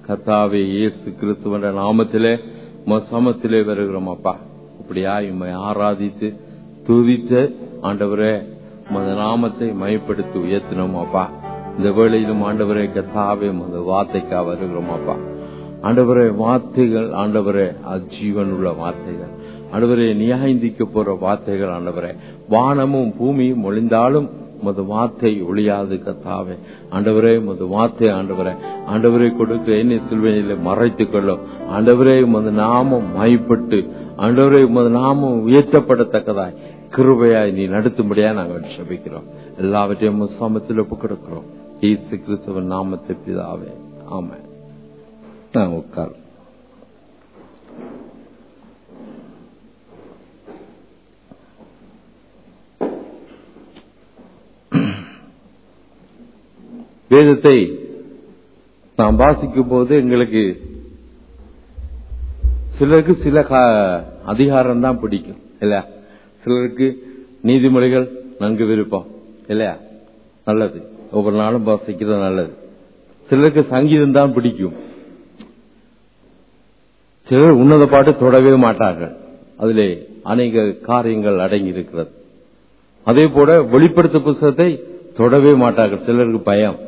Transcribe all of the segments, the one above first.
கர்த்தாவே இயேசு கிறிஸ்துவன்ற நாமத்திலே உம சமத்திலே வருகிறோம் அப்பா இப்படியா இம்மை ஆராதித்து துதித்து ஆண்டவரே உமது நாமத்தை மயப்படுத்தி உயர்த்தினோம் அப்பா இந்த வேளையிலும் ஆண்டவரே கர்த்தாவே உமது வார்த்தைக்கா வருகிறோம் அப்பா ஆண்டவரே வார்த்தைகள் ஆண்டவரே அஜீவன் உள்ள வார்த்தைகள் ஆண்டவரே நியாயந்திக்க போற வார்த்தைகள் ஆண்டவரே வானமும் பூமியும் ஒளிந்தாலும் உமது வார்த்தை ஒளியாது கத்தாவே ஆண்டவரே உமது வார்த்தை ஆண்டவரே ஆண்டவரே கொடுக்க என்னை சில்வனில மறைத்துக் கொள்ளும் ஆண்டவரே உமது நாமம் மயப்பட்டு ஆண்டவரே உமது நாமம் உயர்த்தப்படத்தக்கதாய் கிருபையாய் நீ நடத்தும்படியா நாங்கள் சபிக்கிறோம் எல்லாவற்றையும் உமது சமத்தில் ஒப்பு கொடுக்கிறோம் இயேசு கிறிஸ்தவன் நாமத்தை பிதாவே ஆமா நான் உட்கார் வேதத்தை நாம் வாசிக்கும் போது எங்களுக்கு சிலருக்கு சில அதிகாரம் தான் பிடிக்கும் இல்லையா சிலருக்கு நீதிமொழிகள் நன்கு விருப்பம் இல்லையா நல்லது ஒவ்வொரு நாளும் வாசிக்கிறது நல்லது சிலருக்கு சங்கீதம் தான் பிடிக்கும் சிலர் உன்னத பாட்டு தொடவே மாட்டார்கள் அதிலே அநேக காரியங்கள் அடங்கி இருக்கிறது அதே போல வெளிப்படுத்த புஸ்தகத்தை தொடவே மாட்டார்கள் சிலருக்கு பயம்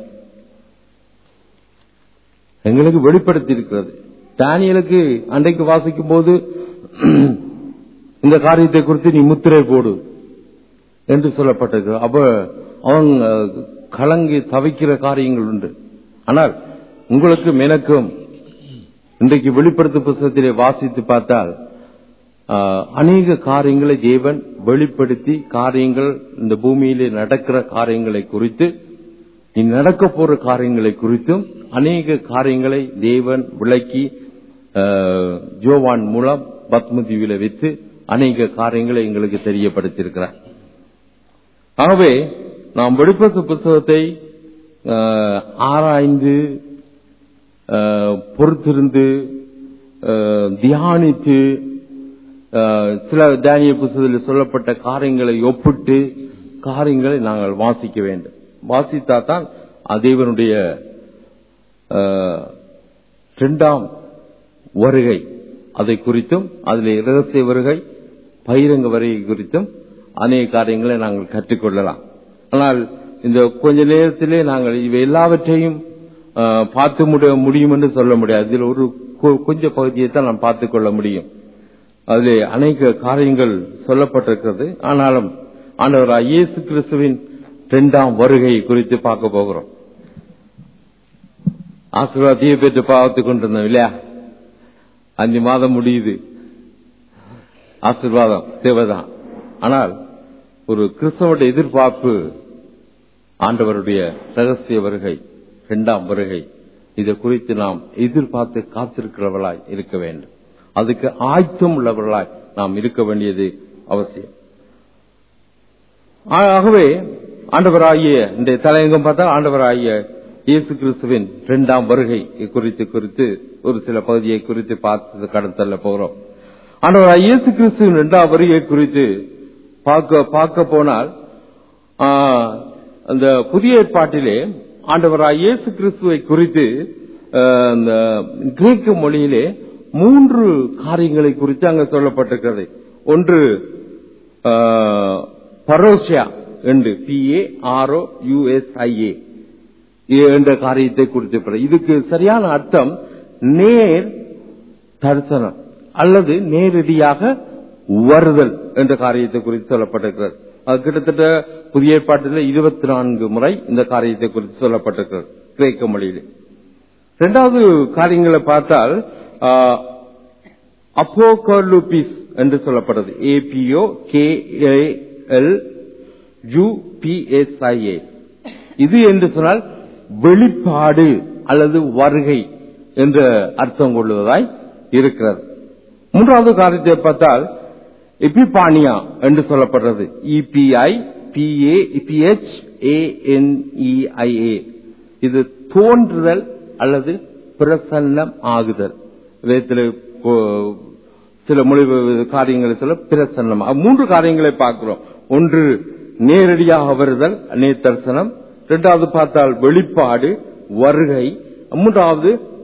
எங்களுக்கு வெளிப்படுத்தி இருக்கிறது தானியலுக்கு அன்றைக்கு வாசிக்கும் போது இந்த காரியத்தை குறித்து நீ முத்திரை போடு என்று சொல்லப்பட்டிருக்கு அப்ப அவங்க கலங்கி தவிக்கிற காரியங்கள் உண்டு ஆனால் உங்களுக்கு எனக்கும் இன்றைக்கு வெளிப்படுத்த புத்தகத்திலே வாசித்து பார்த்தால் அநேக காரியங்களை தேவன் வெளிப்படுத்தி காரியங்கள் இந்த பூமியிலே நடக்கிற காரியங்களை குறித்து நீ நடக்க போற காரியங்களை குறித்தும் அநேக காரியங்களை தேவன் விளக்கி ஜோவான் மூலம் பத்மதீவில வைத்து அநேக காரியங்களை எங்களுக்கு தெரியப்படுத்தியிருக்கிறார் ஆகவே நாம் வெளிப்படுத்த புத்தகத்தை ஆராய்ந்து பொறுத்திருந்து தியானித்து சில தானிய புத்தகத்தில் சொல்லப்பட்ட காரியங்களை ஒப்பிட்டு காரியங்களை நாங்கள் வாசிக்க வேண்டும் வாசித்தா தான் தேவனுடைய இரண்டாம் வருகை அதை குறித்தும் அதில் இரகசிய வருகை பகிரங்க வருகை குறித்தும் அநேக காரியங்களை நாங்கள் கற்றுக்கொள்ளலாம் ஆனால் இந்த கொஞ்ச நேரத்திலே நாங்கள் இவை எல்லாவற்றையும் பார்த்து முடியும் என்று சொல்ல முடியாது இதில் ஒரு கொஞ்சம் பகுதியை தான் நாம் பார்த்துக் கொள்ள முடியும் அதிலே அநேக காரியங்கள் சொல்லப்பட்டிருக்கிறது ஆனாலும் ஆண்டவர் இயேசு கிறிஸ்துவின் இரண்டாம் வருகை குறித்து பார்க்க போகிறோம் ஆசீர்வாதியை பெற்று பாவத்து கொண்டிருந்தோம் இல்லையா அஞ்சு மாதம் முடியுது ஆசீர்வாதம் தேவைதான் ஆனால் ஒரு கிறிஸ்தவனுடைய எதிர்பார்ப்பு ஆண்டவருடைய ரகசிய வருகை இரண்டாம் வருகை இதை குறித்து நாம் எதிர்பார்த்து காத்திருக்கிறவர்களாய் இருக்க வேண்டும் அதுக்கு ஆயத்தம் உள்ளவர்களாய் நாம் இருக்க வேண்டியது அவசியம் ஆகவே ஆண்டவராகிய இந்த தலையங்கம் பார்த்தா ஆண்டவராகிய இயேசு கிறிஸ்துவின் இரண்டாம் வருகை குறித்து குறித்து ஒரு சில பகுதியை குறித்து பார்த்து கடந்து செல்ல போகிறோம் ஆண்டவராக இயேசு கிறிஸ்துவின் இரண்டாம் வருகை குறித்து பார்க்க பார்க்க போனால் அந்த புதிய ஏற்பாட்டிலே ஆண்டவராக இயேசு கிறிஸ்துவை குறித்து இந்த கிரேக்க மொழியிலே மூன்று காரியங்களை குறித்து அங்க சொல்லப்பட்டிருக்கிறது ஒன்று பரோசியா என்று பி ஏ ஆர்ஓ யுஎஸ்ஐஏ என்ற காரியத்தை குறித்து இதுக்கு சரியான அர்த்தம் நேர் தரிசனம் அல்லது நேரடியாக வருதல் என்ற காரியத்தை குறித்து சொல்லப்பட்டிருக்கிறது அது கிட்டத்தட்ட புதிய ஏற்பாட்டில் இருபத்தி நான்கு முறை இந்த காரியத்தை குறித்து சொல்லப்பட்டிருக்கிறது கிரேக்க மொழியிலே இரண்டாவது காரியங்களை பார்த்தால் அப்போகர்லுபிஸ் என்று சொல்லப்பட்டது ஏபிஓ கே எல் யுபிஎஸ்ஐஏ இது என்று சொன்னால் வெளிப்பாடு அல்லது வருகை என்ற அர்த்தம் கொள்வதாய் இருக்கிறது மூன்றாவது காரியத்தை பார்த்தால் எபிபானியா என்று சொல்லப்படுறது இபிஐ பிஏ பிஹெச் ஏஎன்இஐஏ இது தோன்றுதல் அல்லது பிரசன்னம் ஆகுதல் வேதத்தில் சில மொழி காரியங்களை சொல்ல பிரசன்னம் மூன்று காரியங்களை பார்க்கிறோம் ஒன்று நேரடியாக வருதல் நேர் தரிசனம் இரண்டாவது பார்த்தால் வெளிப்பாடு வருகை மூன்றாவது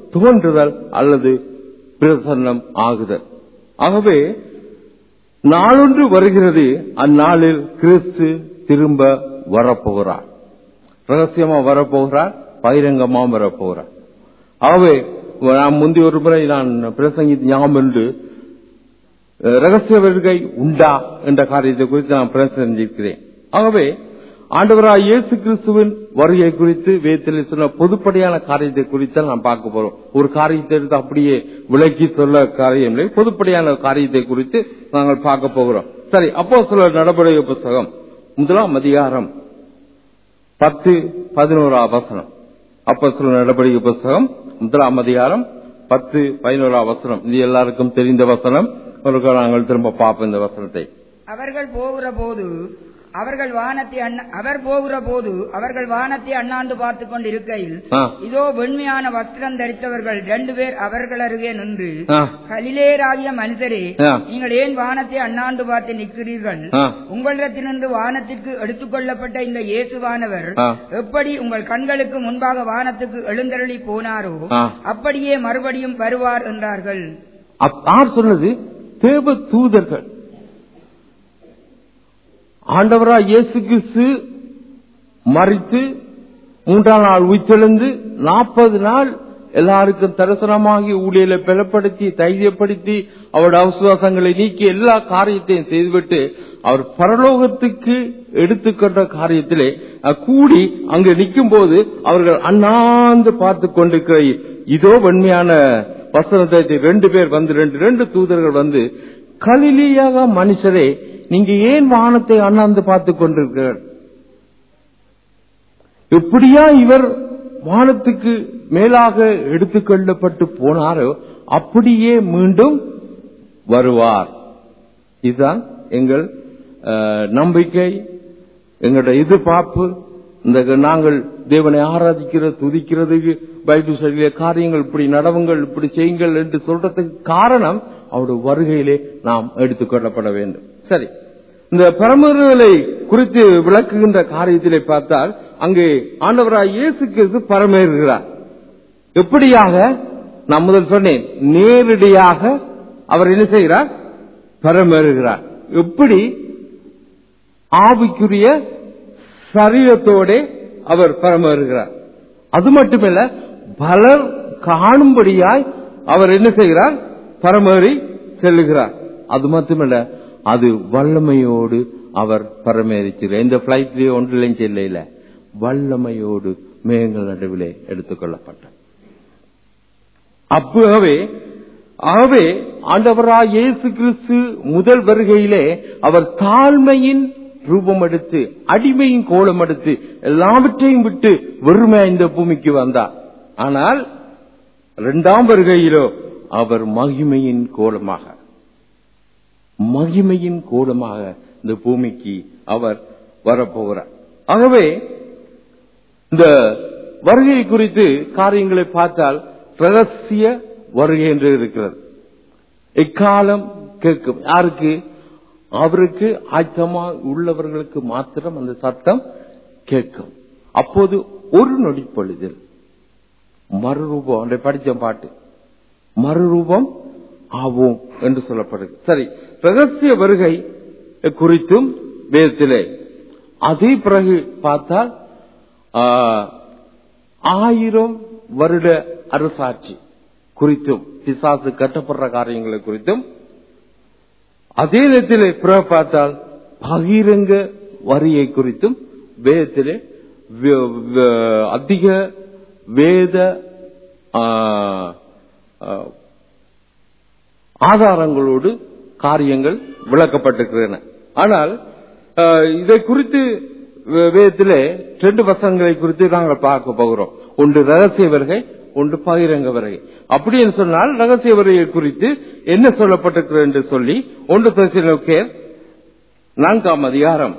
தோன்றுதல் அல்லது பிரசன்னம் ஆகுதல் ஆகவே நாளொன்று வருகிறது அந்நாளில் கிறிஸ்து திரும்ப வரப்போகிறார் ரகசியமா வரப்போகிறார் பகிரங்கமா வரப்போகிறார் ஆகவே நான் முந்தைய ஒரு முறை நான் பிரசங்கித்து ஞாபகம் என்று அஹ், ரகசிய வருகை உண்டா என்ற காரியத்தை குறித்து நான் பிரசங்கிக்கிறேன் ஆகவே ஆண்டவராய் இயேசு கிறிஸ்துவின் வருகை குறித்து வேதத்தில் சொன்ன பொதுப்படையான காரியத்தை குறித்து நாம் பார்க்க போறோம் ஒரு காரியத்தை எடுத்து அப்படியே விளக்கி சொல்ல காரியம் இல்லை பொதுப்படையான காரியத்தை குறித்து நாங்கள் பார்க்க போகிறோம் சரி அப்போ சில நடவடிக்கை புஸ்தகம் முதலாம் அதிகாரம் பத்து பதினோரா வசனம் அப்போ சில நடவடிக்கை புஸ்தகம் முதலாம் அதிகாரம் பத்து பதினோரா வசனம் இது எல்லாருக்கும் தெரிந்த வசனம் ஒருக்கா நாங்கள் திரும்ப பார்ப்போம் இந்த வசனத்தை அவர்கள் போகிற போது அவர்கள் வானத்தை அண்ண- அவர் போகிற போது அவர்கள் வானத்தை அண்ணாந்து பார்த்துக் கொண்டிருக்கையில் ஆ, இதோ வெண்மையான வஸ்திரம் தரித்தவர்கள் ரெண்டு பேர் அவர்கள் அருகே நின்று ஆ, கலிலேயராகிய மனுஷரே ஆ. நீங்கள் ஏன் வானத்தை அண்ணாந்து பார்த்து நிற்கிறீர்கள் ஆ. உங்களிடத்திலிருந்து வானத்திற்கு எடுத்துக் கொள்ளப்பட்ட இந்த இயேசுவானவர் ஆ. எப்படி உங்கள் கண்களுக்கு முன்பாக வானத்துக்கு எழுந்தருளி போனாரோ ஆ. அப்படியே மறுபடியும் வருவார் என்றார்கள் அப்- யார் சொன்னது தேவ தூதர்கள் ஆண்டவரா இயேசு கிறிஸ்து மறித்து மூன்றாம் நாள் உயிர்த்தெழுந்து நாற்பது நாள் எல்லாருக்கும் தரிசனமாகி ஊழியல பலப்படுத்தி தைரியப்படுத்தி அவருடைய அவசுவாசங்களை நீக்கி எல்லா காரியத்தையும் செய்துவிட்டு அவர் பரலோகத்துக்கு எடுத்துக்கொண்ட காரியத்திலே அஹ், கூடி அங்கு நிற்கும் போது அவர்கள் அண்ணாந்து பார்த்து கொண்டிருக்கிற இதோ வெண்மையான வசனத்தை ரெண்டு பேர் வந்து ரெண்டு ரெண்டு தூதர்கள் வந்து கலிலியாக மனுஷரே நீங்க ஏன் வானத்தை அண்ணாந்து பார்த்து கொண்டிருக்கிறார் எப்படியா இவர் வானத்துக்கு மேலாக எடுத்துக்கொள்ளப்பட்டு போனாரோ அப்படியே மீண்டும் வருவார் இதுதான் எங்கள் அஹ், நம்பிக்கை எங்களுடைய எதிர்பார்ப்பு இந்த நாங்கள் தேவனை ஆராதிக்கிற துதிக்கிறதுக்கு பைபிள் சொல்லிய காரியங்கள் இப்படி நடவுங்கள் இப்படி செய்யுங்கள் என்று சொல்றதுக்கு காரணம் அவருடைய வருகையிலே நாம் எடுத்துக்கொள்ளப்பட வேண்டும் சரி இந்த பரமர்களை குறித்து விளக்குகின்ற காரியத்திலே பார்த்தால் அங்கே ஆண்டவராய் இயேசு கிறிஸ்து பரமேறுகிறார் எப்படியாக நான் முதல் சொன்னேன் நேரடியாக அவர் என்ன செய்கிறார் பரமேறுகிறார் எப்படி ஆவிக்குரிய சரீரத்தோட அவர் பரமேறுகிறார் அது மட்டுமல்ல பலர் காணும்படியாய் அவர் என்ன செய்கிறார் பரமேறி செல்லுகிறார் அது மட்டுமல்ல அது வல்லமையோடு அவர் பரமேறிக்கிறார் இந்த பிளைட்லயே ஒன்றிலையும் செல்லையில வல்லமையோடு மேகங்கள் நடுவிலே எடுத்துக்கொள்ளப்பட்டார் அப்பவே ஆகவே ஆண்டவராய் இயேசு கிறிஸ்து முதல் வருகையிலே அவர் தாழ்மையின் ரூபம் எடுத்து அடிமையின் கோலம் எடுத்து எல்லாவற்றையும் விட்டு வெறுமை இந்த பூமிக்கு வந்தார் ஆனால் இரண்டாம் வருகையிலோ அவர் மகிமையின் கோலமாக மகிமையின் கோலமாக இந்த பூமிக்கு அவர் வரப்போகிறார் ஆகவே இந்த வருகை குறித்து காரியங்களை பார்த்தால் ரகசிய வருகை என்று இருக்கிறது எக்காலம் கேட்கும் யாருக்கு அவருக்கு ஆயத்தமா உள்ளவர்களுக்கு மாத்திரம் அந்த சத்தம் கேட்கும் அப்போது ஒரு நொடி பொழுதில் மறுரூபம் அன்றை படிச்ச பாட்டு மறுரூபம் ஆவோம் என்று சொல்லப்படுது சரி ரகசிய வருகை குறித்தும் வேதத்திலே அதே பிறகு பார்த்தால் ஆ, ஆயிரம் வருட அரசாட்சி குறித்தும் பிசாசு கட்டப்படுற காரியங்களை குறித்தும் அதே நேரத்திலே பிறகு பார்த்தால் பகிரங்க வரியை குறித்தும் வேதத்திலே வே- வே- அதிக வேத ஆ, ஆ, ஆதாரங்களோடு காரியங்கள் விளக்கப்பட்டிருக்கின்றன ஆனால் அஹ், இதை குறித்து வே- வேதத்திலே ரெண்டு வசனங்களை குறித்து நாங்கள் பார்க்க போகிறோம் ஒன்று ரகசிய வருகை ஒன்று பகிரங்க வருகை அப்படி என்று சொன்னால் ரகசிய வருகை குறித்து என்ன சொல்லப்பட்டிருக்கிறது என்று சொல்லி ஒன்று தெசலோனிக்கேயர் நான்காம் அதிகாரம்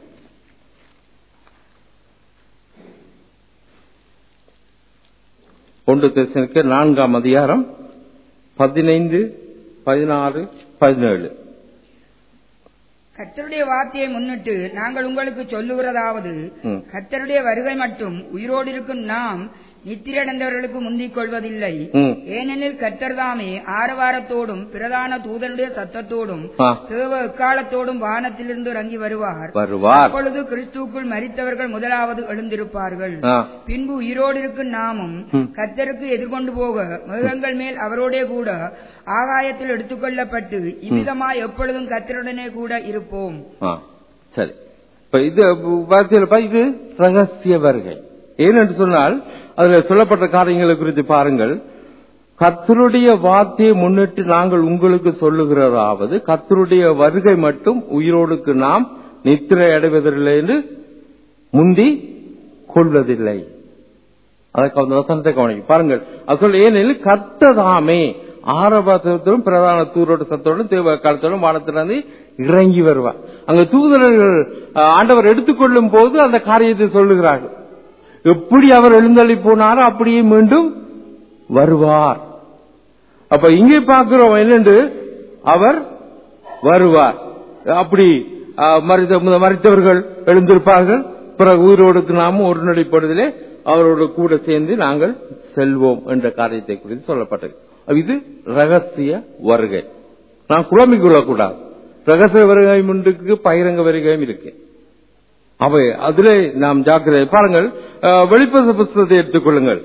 ஒன்று தெசலோனிக்கேயர் நான்காம் அதிகாரம் பதினைந்து பதினாறு பதினேழு கர்த்தருடைய வார்த்தையை முன்னிட்டு நாங்கள் உங்களுக்கு சொல்லுகிறதாவது ம். கர்த்தருடைய வருகை மட்டும் உயிரோடு இருக்கும் நாம் நித்திரடைந்தவர்களுக்கு முந்திக் கொள்வதில்லை ம். ஏனெனில் கர்த்தர்தாமே ஆரவாரத்தோடும் பிரதான தூதனுடைய சத்தத்தோடும் ஆ. தேவ எக்காலத்தோடும் வானத்திலிருந்து இறங்கி வருவார் வருவார் அப்பொழுது கிறிஸ்துவுக்குள் மரித்தவர்கள் முதலாவது எழுந்திருப்பார்கள் ஆ. பின்பு உயிரோடு இருக்கும் நாமும் ம். கர்த்தருக்கு எதிர்கொண்டு போக மிருகங்கள் மேல் அவரோடே கூட ஆகாயத்தில் எடுத்துக்கொள்ளப்பட்டு இவ்விதமாய் எப்பொழுதும் கர்த்தருடனே கூட இருப்போம் ஆ, சரி இப்ப இது வார்த்தையில இது ரகசிய வருகை ஏனென்று சொன்னால் அதுல சொல்லப்பட்ட காரியங்களை குறித்து பாருங்கள் கத்தருடைய வார்த்தையை முன்னிட்டு நாங்கள் உங்களுக்கு சொல்லுகிறதாவது கத்தருடைய வருகை மட்டும் உயிரோடுக்கு நாம் நித்திரை அடைவதில்லை என்று முந்தி கொள்வதில்லை அதற்கு அந்த வசனத்தை கவனிக்கும் பாருங்கள் அது சொல்ல ஏனெனில் கர்த்ததாமே ஆரவாசத்தோடும் பிரதான தூரோட சத்தோடும் தேவ காலத்தோடும் வானத்திலிருந்து இறங்கி வருவார் அங்க தூதர்கள் அஹ், ஆண்டவர் எடுத்துக்கொள்ளும் போது அந்த காரியத்தை சொல்லுகிறார்கள் எப்படி அவர் எழுந்தள்ளி போனாரோ அப்படியே மீண்டும் வருவார் அப்ப இங்கே பார்க்கிறோம் என்னென்று அவர் வருவார் அப்படி அஹ், மரித்த மறித்தவர்கள் எழுந்திருப்பார்கள் பிறகு உயிரோடுக்கு நாமும் ஒரு நடைப்படுதலே அவரோடு கூட சேர்ந்து நாங்கள் செல்வோம் என்ற காரியத்தை குறித்து சொல்லப்பட்டது இது ரகசிய வருகை நான் குழம்பிக் கொள்ளக்கூடாது ரகசிய வருகை முன்றுக்கு பகிரங்க வருகையும் இருக்கு அவை அதிலே நாம் ஜாக்கிரதை பாருங்கள் அஹ், வெளிப்பட புஸ்தகத்தை எடுத்துக்கொள்ளுங்கள்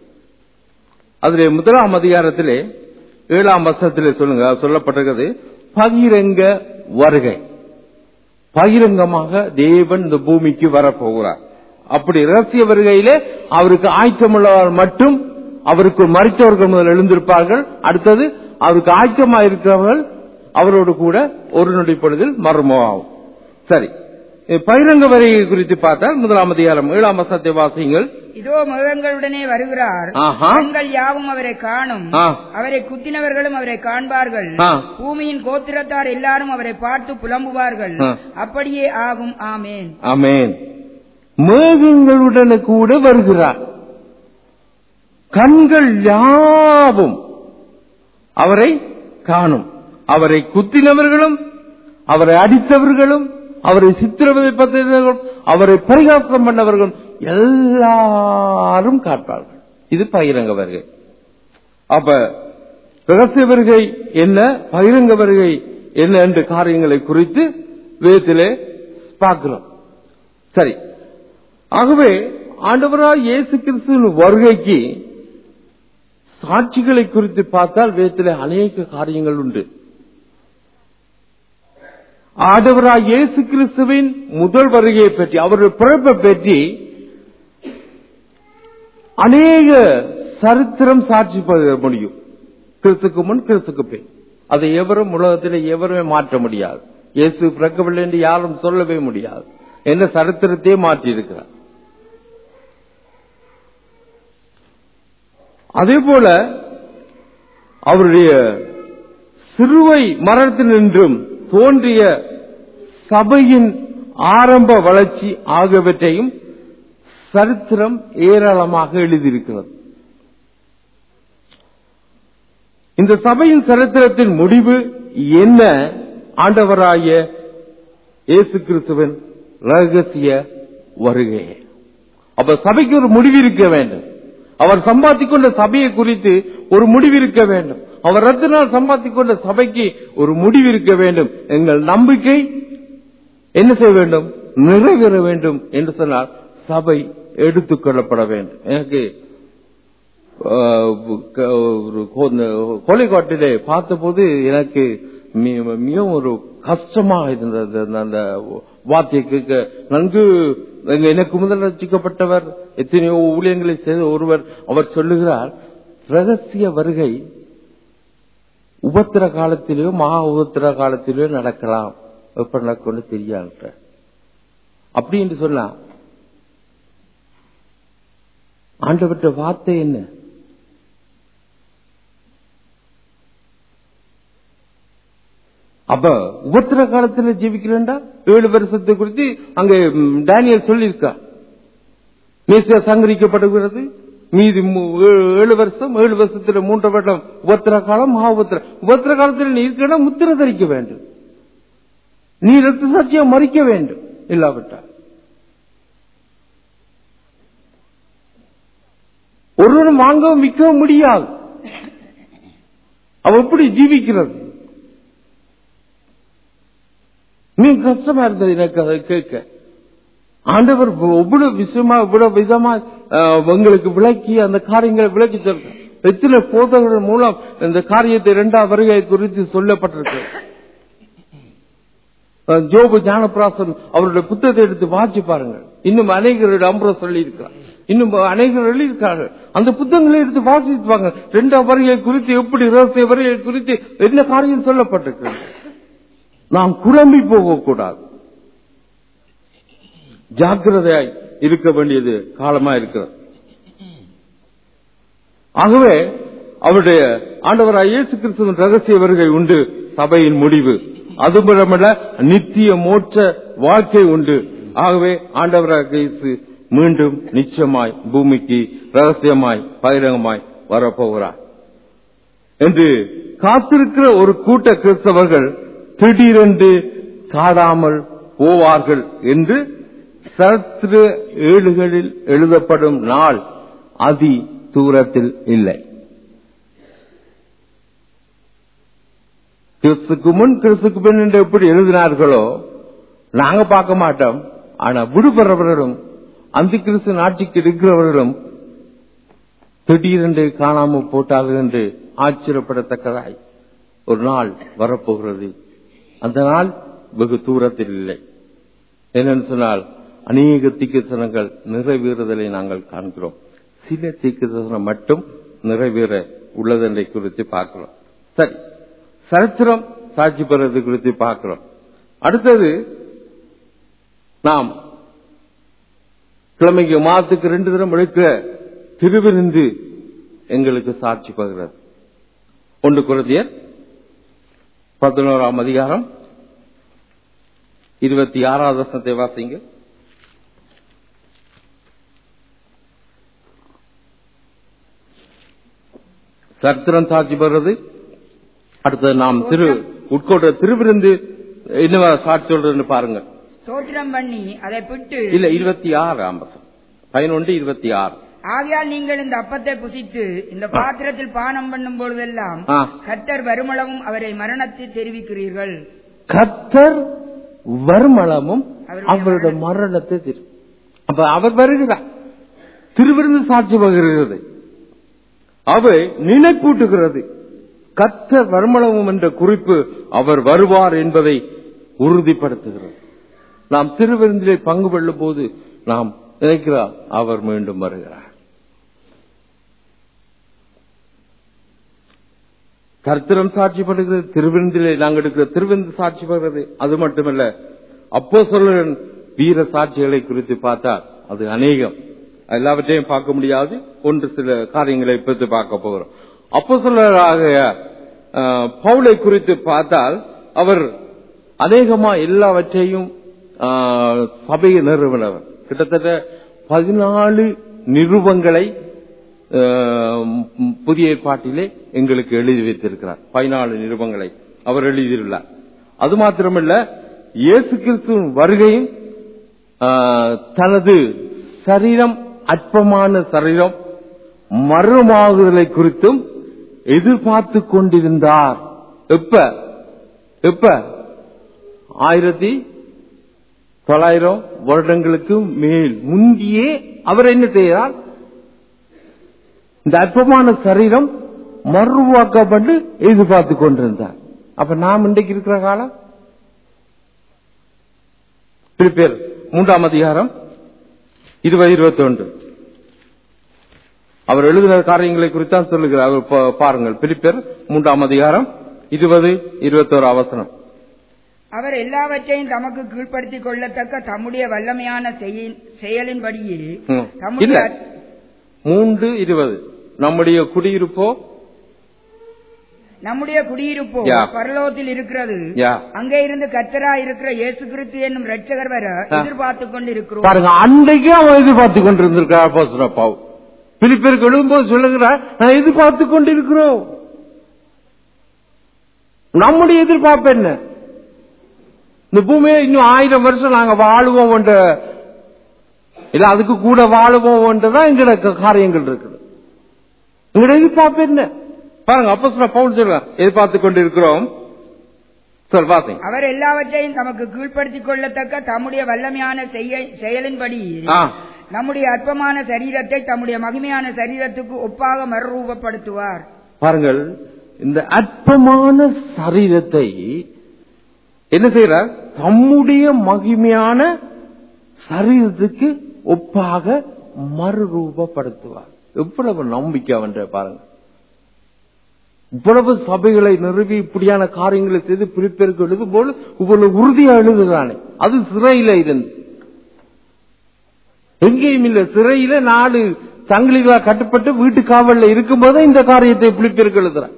அதிலே முதலாம் அதிகாரத்திலே ஏழாம் வசனத்திலே சொல்லுங்க சொல்லப்பட்டிருக்கிறது பகிரங்க வருகை பகிரங்கமாக தேவன் இந்த பூமிக்கு வரப்போகிறார் அப்படி ரகசிய வருகையிலே அவருக்கு ஆயத்தமுள்ளவர் மட்டும் அவருக்கு மறித்தவர்கள் முதல் எழுந்திருப்பார்கள் அடுத்தது அவருக்கு ஆயத்தமாக இருக்கிறவர்கள் அவரோடு கூட ஒரு நொடி பொழுதில் மர்மமாகும் சரி இது பகிரங்க வருகை குறித்து பார்த்தால் முதலாம் அதிகாரம் ஏழாம் வசனத்தை வாசியுங்கள் இதோ மிருகங்களுடனே வருகிறார் ஆஹா. கண்கள் யாவும் அவரை காணும் ஆ. அவரை குத்தினவர்களும் அவரை காண்பார்கள் ஆ. பூமியின் கோத்திரத்தார் எல்லாரும் அவரை பார்த்து புலம்புவார்கள் ஆ. அப்படியே ஆகும் ஆமேன் அமேன் மேகங்களுடன் கூட வருகிறார் கண்கள் யாவும் அவரை காணும் அவரை குத்தினவர்களும் அவரை அடித்தவர்களும் அவரை சித்திரவதை பற்றினவர்களும் அவரை பரிகாசம் பண்ணவர்களும் எல்லாரும் காட்பார்கள் இது பகிரங்க வருகை அப்ப ரகசிய வருகை என்ன பகிரங்க வருகை என்ன என்ற காரியங்களை குறித்து வேதத்திலே பார்க்கிறோம் சரி ஆகவே ஆண்டவராய் இயேசு கிறிஸ்துவின் வருகைக்கு சாட்சிகளை குறித்து பார்த்தால் வேதத்திலே அநேக காரியங்கள் உண்டு ஆண்டவராய் இயேசு கிறிஸ்துவின் முதல் வருகையை பற்றி அவருடைய பிறப்பை பற்றி அநேக சரித்திரம் சாட்சி பகிர முடியும் கிறிஸ்துக்கு முன் கிறிஸ்துக்கு பின் அதை எவரும் உலகத்தில் எவருமே மாற்ற முடியாது இயேசு பிறக்கவில்லை என்று யாரும் சொல்லவே முடியாது என்ன சரித்திரத்தையே மாற்றி இருக்கிறார் அதே போல அவருடைய சிறுவை மரணத்தினின்றும் தோன்றிய சபையின் ஆரம்ப வளர்ச்சி ஆகியவற்றையும் சரித்திரம் ஏராளமாக எழுதியிருக்கிறது இந்த சபையின் சரித்திரத்தின் முடிவு என்ன ஆண்டவராய இயேசு கிறிஸ்துவின் ரகசிய வருகை அப்ப சபைக்கு ஒரு முடிவு இருக்க வேண்டும் அவர் சம்பாதிக் கொண்ட சபையை குறித்து ஒரு முடிவு இருக்க வேண்டும் அவர் ரத்தினால் சம்பாதிக் கொண்ட சபைக்கு ஒரு முடிவு இருக்க வேண்டும் எங்கள் நம்பிக்கை என்ன செய்ய வேண்டும் நிறைவேற வேண்டும் என்று சொன்னால் சபை எடுத்துக் கொள்ளப்பட வேண்டும் எனக்கு ஆஹ், க- ஒரு கோ- கோழிக்கோட்டிலே பார்த்தபோது எனக்கு மி- மிகவும் ஒரு கஷ்டமாக இருந்தது அந்த- அந்த வார்த்தையை கேட்க நன்கு எங்க- எனக்கு முதல் ரசிக்கப்பட்டவர் எத்தனையோ ஊழியங்களை செய்த ஒருவர் அவர் சொல்லுகிறார் ரகசிய வருகை உபத்திர காலத்திலேயோ மகா உபத்திர காலத்திலேயோ நடக்கலாம் எப்ப நடக்கும்னு தெரியான்ற அப்படி என்று சொன்னா ஆண்டவற்ற வார்த்தை என்ன அப்ப உபத்திர காலத்துல ஜீவிக்கிறேன்டா ஏழு வருஷத்தை குறித்து அங்க ம், டேனியல் சொல்லியிருக்கா மேசியா சங்கரிக்கப்படுகிறது மீதி மூ- ஏழு ஏழு வருஷம் ஏழு வருஷத்துல மூன்று வருடம் உபத்திர காலம் மகா உபத்திர உபத்திர காலத்தில் நீ இருக்கிற முத்திர தரிக்க வேண்டும் நீ ரத்த சாட்சியா மறிக்க வேண்டும் இல்லாவிட்டால் ஒருவனும் வாங்கவும் விற்கவும் முடியாது அவ எப்படி ஜீவிக்கிறது மிக கஷ்டமா இருந்தது எனக்கு அதை கேட்க ஆண்டவர் ஒவ்வொரு விஷயமா இவ்வளவு விதமா அஹ், உங்களுக்கு விளக்கி அந்த காரியங்களை விளக்கி சொல்ற எத்தனை போதகர்கள் மூலம் இந்த காரியத்தை இரண்டாம் வருகை குறித்து சொல்லப்பட்டிருக்கு அஹ், ஜோபு ஞானபிராசன் அவருடைய புத்தகத்தை எடுத்து வாசி பாருங்க இன்னும் அநேகருடைய அம்பரம் சொல்லி இருக்கிறார் இன்னும் அநேகர் எழுதியிருக்கார்கள் அந்த புத்தகங்களை எடுத்து வாசிப்பாங்க இரண்டாம் வருகை குறித்து எப்படி ரகசிய வருகை குறித்து என்ன காரியம் சொல்லப்பட்டிருக்கு நாம் குழம்பி போகக்கூடாது ஜாக்கிரதையாய் இருக்க வேண்டியது காலமா இருக்கிறது ஆகவே அவருடைய ஆண்டவராய் இயேசு கிறிஸ்துவின் ரகசிய வருகை உண்டு சபையின் முடிவு அது மட்டுமல்ல நித்திய மோட்ச வாழ்க்கை உண்டு ஆகவே ஆண்டவராக இயேசு மீண்டும் நிச்சயமாய் பூமிக்கு ரகசியமாய் பகிரங்கமாய் வரப்போகிறார் என்று காத்திருக்கிற ஒரு கூட்ட கிறிஸ்தவர்கள் திடீரென்று காடாமல் போவார்கள் என்று சரித்திர ஏடுகளில் எழுதப்படும் நாள் அதி தூரத்தில் இல்லை கிறிஸ்துக்கு முன் கிறிஸ்துக்கு பின் என்று எப்படி எழுதினார்களோ நாங்க பார்க்க மாட்டோம் ஆனா விடுபடுறவர்களும் அந்த கிறிஸ்து ஆட்சிக்கு இருக்கிறவர்களும் திடீரென்று காணாமல் போட்டார்கள் என்று ஆச்சரியப்படத்தக்கதாய் ஒரு நாள் வரப்போகிறது அந்த நாள் வெகு தூரத்தில் இல்லை என்னன்னு சொன்னால் அநேக தீர்க்கதரிசனங்கள் நிறைவேறுதலை நாங்கள் காண்கிறோம் சில தீர்க்கதரிசனம் மட்டும் நிறைவேற உள்ளதென்றை குறித்து பார்க்கிறோம் சரி சரித்திரம் சாட்சி பெறுவது குறித்து பார்க்கிறோம் அடுத்தது நாம் கிழமைக்கு மாதத்துக்கு ரெண்டு தினம் எடுக்க திருவிருந்து எங்களுக்கு சாட்சி பகிறது ஒன்று குருதியர் பதினோராம் அதிகாரம் இருபத்தி ஆறாவது வசனத்தை வாசிங்க சரித்திரம் சாட்சி பெறுறது அடுத்தது நாம் திரு உட்கொண்ட திருவிருந்து என்ன சாட்சி சொல்றதுன்னு பாருங்க ஸ்தோத்திரம் பண்ணி அதை பிட்டு இல்ல இருபத்தி ஆறு வசனம் பதினொன்று இருபத்தி ஆறு ஆகையால் நீங்கள் இந்த அப்பத்தை புசித்து இந்த பாத்திரத்தில் பானம் பண்ணும் பொழுதெல்லாம் ஆ. கர்த்தர் வருமளவும் அவரை மரணத்தை தெரிவிக்கிறீர்கள் கர்த்தர் வருமளமும் அவருடைய அவருடைய மரணத்தை திரு அப்ப அவர் வருகிறார் திருவிருந்து சாட்சி பகிர்கிறது அவை நினைப்பூட்டுகிறது கர்த்தர் வருமளவும் என்ற குறிப்பு அவர் வருவார் என்பதை உறுதிப்படுத்துகிறது நாம் திருவிருந்திலே பங்கு கொள்ளும் போது நாம் நினைக்கிறார் அவர் மீண்டும் வருகிறார் கர்த்தரம் சாட்சிப்படுகிறது திருவிருந்திலே நாங்கள் எடுக்கிற திருவிருந்து சாட்சிப்படுகிறது அது மட்டுமல்ல அப்போ சொல்லுடன் வீர சாட்சிகளை குறித்து பார்த்தால் அது அநேகம் எல்லாவற்றையும் பார்க்க முடியாது ஒன்று சில காரியங்களை பற்றி பார்க்க போகிறோம் அப்போ சொல்லராக பவுலை குறித்து பார்த்தால் அவர் அநேகமா எல்லாவற்றையும் ஆஹ், சபையை நிறுவனவர் கிட்டத்தட்ட பதினாலு நிருபங்களை ஆஹ், புதிய ஏற்பாட்டிலே எங்களுக்கு எழுதி வைத்திருக்கிறார் பதினாலு நிருபங்களை அவர் எழுதியுள்ளார் அது மாத்திரமல்ல இயேசு கிறிஸ்துவின் வருகையும் ஆஹ், தனது சரீரம் அற்பமான சரீரம் மறுமாகுதலை குறித்தும் எதிர்பார்த்து கொண்டிருந்தார் எப்ப எப்ப ஆயிரத்தி தொள்ளாயிரம் வருடங்களுக்கு மேல் முந்தியே அவர் என்ன செய்கிறார் இந்த அற்பமான சரீரம் மறுவாக்கப்பட்டு எதிர்பார்த்து கொண்டிருந்தார் அப்ப நாம் இன்றைக்கு இருக்கிற காலம் பிரிப்பேர் மூன்றாம் அதிகாரம் இருபது இருபத்தி ஒன்று அவர் எழுதின காரியங்களை குறித்தான் சொல்லுகிறார் அவர் பா- பாருங்கள் பிலிப்பேர் மூன்றாம் அதிகாரம் இருபது இருபத்தோரு அவசரம் அவர் எல்லாவற்றையும் தமக்கு கீழ்ப்படுத்திக் கொள்ளத்தக்க தம்முடைய வல்லமையான செயல்- செயலின்படியே ம். இல்ல தம்முடைய மூன்று இருபது நம்முடைய குடியிருப்போ நம்முடைய குடியிருப்போ யா. பரலோகத்தில் இருக்கிறது யா. அங்கே இருந்து கர்த்தரா இருக்கிற இயேசு கிறிஸ்து என்னும் ரட்சகர் வர ஆ. எதிர்பார்த்துக் கொண்டிருக்கிறோம் பாருங்க அன்றைக்கு அவன் எதிர்பார்த்து கொண்டிருந்திருக்கார் அப்போஸ்தலன் பவுல் பிலிப்பியருக்கு எழுதும்போது சொல்லுகிறார் நான் எதிர்பார்த்து கொண்டிருக்கிறோம் நம்முடைய எதிர்பார்ப்பு என்ன இந்த பூமியை இன்னும் ஆயிரம் வருஷம் நாங்க வாழுவோம் என்ற இல்ல அதுக்கு கூட வாழுவோம் என்றுதான் எங்களோட காரியங்கள் இருக்குது உங்களோட எதிர்பார்ப்பு என்ன பாருங்க அப்போ சொல்ல பவுல் சொல்லுங்க எதிர்பார்த்து கொண்டு இருக்கிறோம் சொல் வாசிங்க அவர் எல்லாவற்றையும் தமக்கு கீழ்ப்படுத்திக் கொள்ளத்தக்க தம்முடைய வல்லமையான செய்ய- செயலின்படி ஆ நம்முடைய அற்பமான சரீரத்தை தம்முடைய மகிமையான சரீரத்துக்கு ஒப்பாக மறுரூபப்படுத்துவார் பாருங்கள் இந்த அற்பமான சரீரத்தை என்ன செய்யறார் தம்முடைய மகிமையான சரீரத்துக்கு ஒப்பாக மறுரூபப்படுத்துவார் எவ்வளவு நம்பிக்கை அவன்ற பாருங்க இவ்வளவு சபைகளை நிறுவி இப்படியான காரியங்களை செய்து பிரிப்பெருக்கு எழுது போல இவ்வளவு உறுதியா எழுதுகிறானே அது சிறையில இருந்து எங்கேயும் இல்ல சிறையில நாலு சங்கிலிகளா கட்டுப்பட்டு வீட்டு காவல்ல இருக்கும்போது இந்த காரியத்தை பிடிப்பிற்கு எழுதுறான்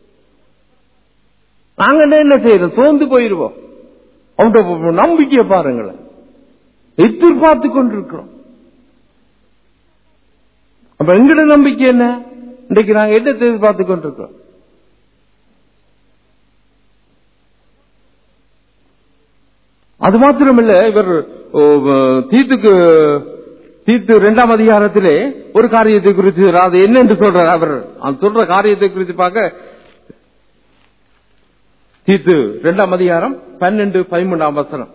நாங்க என்ன என்ன செய்யறோம் சோர்ந்து போயிருவோம் அவன்கிட்ட நம்பிக்கையை பாருங்களேன் எதிர்பார்த்து கொண்டிருக்கிறோம் அப்ப எங்கட நம்பிக்கை என்ன இன்றைக்கு நாங்க என்ன எதிர்பார்த்து கொண்டிருக்கிறோம் அது மாத்திரமில்ல இவர் ஓ, தீத்துக்கு தீத்து இரண்டாம் அதிகாரத்திலே ஒரு காரியத்தை குறித்து அது என்ன என்று சொல்றார் அவர் அந்த சொல்ற காரியத்தை குறித்து பார்க்க தீத்து இரண்டாம் அதிகாரம் பன்னெண்டு பதிமூன்றாம் வசனம்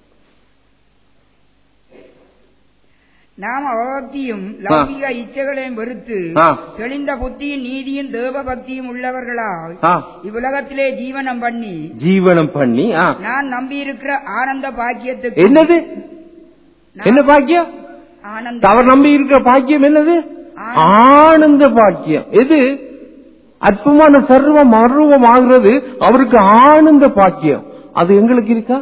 நாம் அவபக்தியும் லௌகிக இச்சைகளையும் வெறுத்து ஆ. தெளிந்த புத்தியும் நீதியும் தேவ பக்தியும் உள்ளவர்களால் ஆ, இவ்வுலகத்திலே ஜீவனம் பண்ணி ஜீவனம் பண்ணி ஆ. நான் நம்பியிருக்கிற ஆனந்த பாக்கியத்துக்கு என்னது நான் என்ன பாக்கியம் ஆனந்த அவர் நம்பி இருக்கிற பாக்கியம் என்னது ஆனந்த பாக்கியம் எது அற்பமான சர்வம் அருவம் ஆகிறது அவருக்கு ஆனந்த பாக்கியம் அது எங்களுக்கு இருக்கா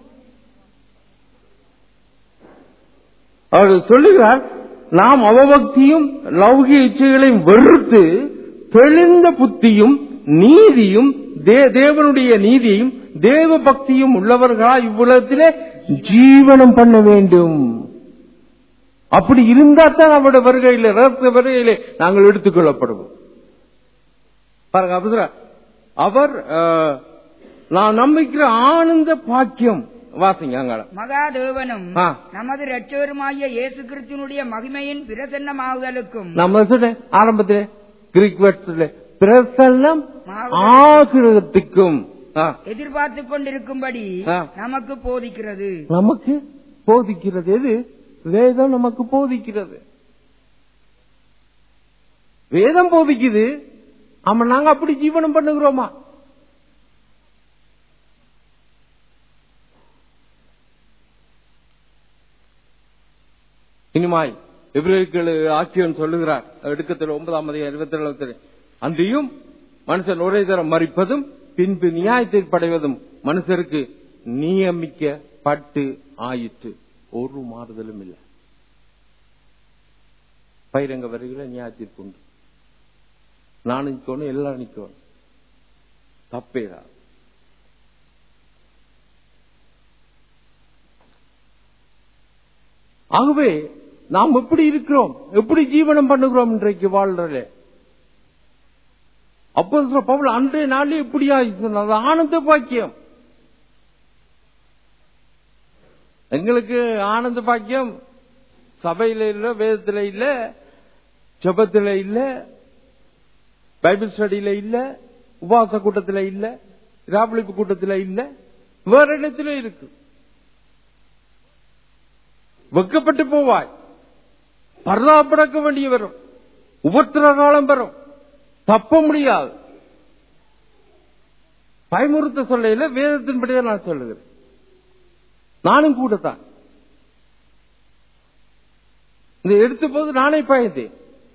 அவர் சொல்லுகிறார் நாம் அவபக்தியும் லௌகிக இச்சைகளையும் வெறுத்து தெளிந்த புத்தியும் நீதியும் தே- தேவனுடைய நீதியும் தேவ பக்தியும் உள்ளவர்களா இவ்வுலகத்திலே ஜீவனம் பண்ண வேண்டும் அப்படி இருந்தா தான் அவருடைய வருகையில ரத்த வருகையிலே நாங்கள் எடுத்துக்கொள்ளப்படுவோம் பாருங்க அப்படி சொல்றார். அவர் அஹ், நான் நம்பிக்கிற ஆனந்த பாக்கியம் வாசிங்க அங்கால மகாதேவனும் ஆ. நமது இரட்சகருமாகிய இயேசு கிறிஸ்துனுடைய மகிமையின் பிரசன்னமாகுதலுக்கும் நம்ம சொன்னேன் ஆரம்பத்திலே கிரீக் வேர்ட்ஸ்ல பிரசன்னம் மாவுதல் ஆகிறதுக்கும் ஆ, எதிர்பார்த்து கொண்டிருக்கும்படி ஆ. நமக்கு போதிக்கிறது நமக்கு போதிக்கிறது எது வேதம் நமக்கு போதிக்கிறது வேதம் போதிக்குது ஆமா நாங்க அப்படி ஜீவனம் பண்ணுகிறோமா இனிமாய் எபிரேயர்கள் ஆக்கியவன் சொல்லுகிறார் எடுக்கத்தில் ஒன்பதாம் அதிகாரம் இருபத்தி ஏழு அன்றியும் மனுஷன் ஒரே தரம் மறிப்பதும் பின்பு நியாயத்தை படைவதும் மனுஷருக்கு நியமிக்கப்பட்டு ஆயிற்று ஒரு மாறுதலும் இல்லை பயிரங்க வருகிற நியாயத்திற்கு உண்டு நான் நிற்கணும் எல்லாரும் நிற்கணும் தப்பேதா ஆகவே நாம் எப்படி இருக்கிறோம் எப்படி ஜீவனம் பண்ணுகிறோம் இன்றைக்கு வாழ்றதுல அப்போ சொல்ற பவுல் அன்றைய நாளே இப்படியா சொன்னார். அது ஆனந்த பாக்கியம் எங்களுக்கு ஆனந்த பாக்கியம் சபையில இல்ல வேதத்துல இல்ல ஜெபத்துல இல்ல பைபிள் ஸ்டடியில இல்ல உபவாச கூட்டத்துல இல்ல ராபளிப்பு கூட்டத்துல இல்ல வேற இடத்துல இருக்கு வெக்கப்பட்டு போவாய் பரதாப்படக்க வேண்டிய வரும் உபத்திர காலம் வரும் தப்ப முடியாது பயமுறுத்த சொல்லையில வேதத்தின்படிதான் நான் சொல்லுகிறேன் நானும் கூடத்தான் இந்த எடுத்த போது நானே பயந்தேன்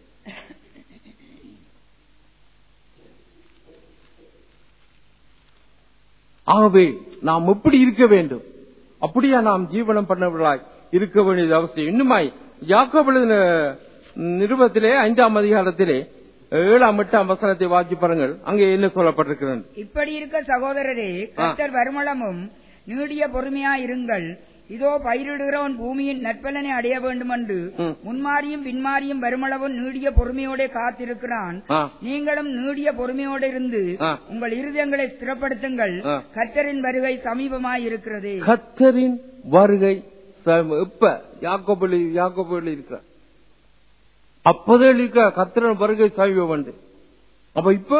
ஆகவே நாம் எப்படி இருக்க வேண்டும் அப்படியா நாம் ஜீவனம் பண்ணவர்களாய் இருக்க வேண்டியது அவசியம் இன்னுமாய் யாக்கோபு எழுதின நிருபத்திலே ஐந்தாம் அதிகாரத்திலே ஏழாம் எட்டாம் வசனத்தை வாசி பாருங்கள் அங்கே என்ன சொல்லப்பட்டிருக்கிறது இப்படி இருக்க சகோதரரே கர்த்தர் வருமளமும் நீடிய பொறுமையா இருங்கள் இதோ பயிரிடுகிறவன் பூமியின் நற்பலனை அடைய வேண்டும் என்று ம். முன்மாறியும் பின்மாறியும் வருமளவும் நீடிய பொறுமையோட காத்திருக்கிறான் ஆ. நீங்களும் நீடிய பொறுமையோடு இருந்து ஆ. உங்கள் இருதயங்களை ஸ்திரப்படுத்துங்கள் ஆ. கர்த்தரின் வருகை சமீபமாய் இருக்கிறது கத்தரின் வருகை சம- இப்ப யாக்கோபு யாக்கோபு இருக்கிறார் அப்போதே இருக்க கத்திரன் வருகை சாய்வு வந்து அப்ப இப்ப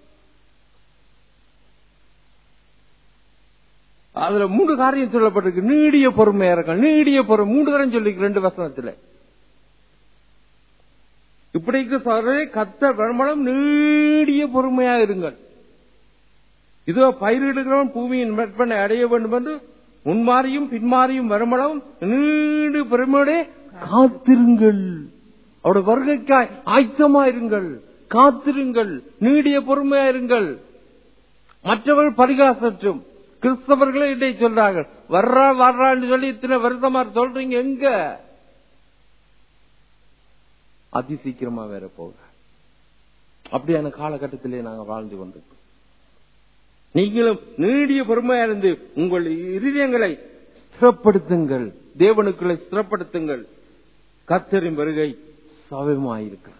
அதுல மூன்று காரியம் சொல்லப்பட்டிருக்கு நீடிய பொறுமையா இருக்க நீடிய பொறுமை மூன்று தரம் சொல்லிருக்கு ரெண்டு வசனத்துல இப்படிக்கு சொல்றே கத்த வருமானம் நீடிய பொறுமையா இருங்கள் இதோ பயிரிடுகிறவன் பூமியின் மேற்பனை அடைய வேண்டும் என்று முன்மாறியும் பின்மாறியும் வருமானம் நீடு பெருமையோட காத்திருங்கள் அவருடைய வருகைக்காய் ஆயத்தமா இருங்கள் காத்திருங்கள் நீடிய பொறுமையா இருங்கள் மற்றவர்கள் பரிகாசற்றும் கிறிஸ்தவர்களே இதை சொல்றார்கள் வர்றா வர்றான்னு சொல்லி இத்தனை வருஷமா சொல்றீங்க எங்க அதி சீக்கிரமா வேற போக அப்படியான காலகட்டத்திலே நாங்க வாழ்ந்து கொண்டிருக்கோம் நீங்களும் நீடிய பொறுமையா இருந்து உங்கள் இருதயங்களை ஸ்திரப்படுத்துங்கள் தேவனுக்களை ஸ்திரப்படுத்துங்கள் கத்தரின் வருகை சமயமாயிருக்கிறது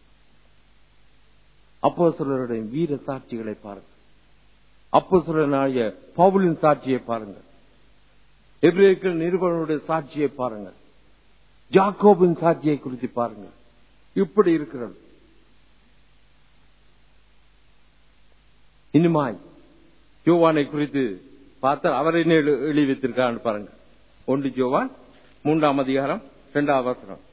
அப்போ சிலருடைய வீர சாட்சிகளை பாருங்கள் அப்போ சிலனாய பவுலின் சாட்சியை பாருங்கள் எபிரேக்கள் நிருபனுடைய சாட்சியை பாருங்கள் ஜாக்கோபின் சாட்சியை குறித்து பாருங்கள் இப்படி இருக்கிறது இனிமாய் யோவானை குறித்து பார்த்தால் அவர் என்ன எழு- எழுதி வைத்திருக்கான்னு பாருங்க ஒன்று யோவான் மூன்றாம் அதிகாரம் இரண்டாம் வசனம்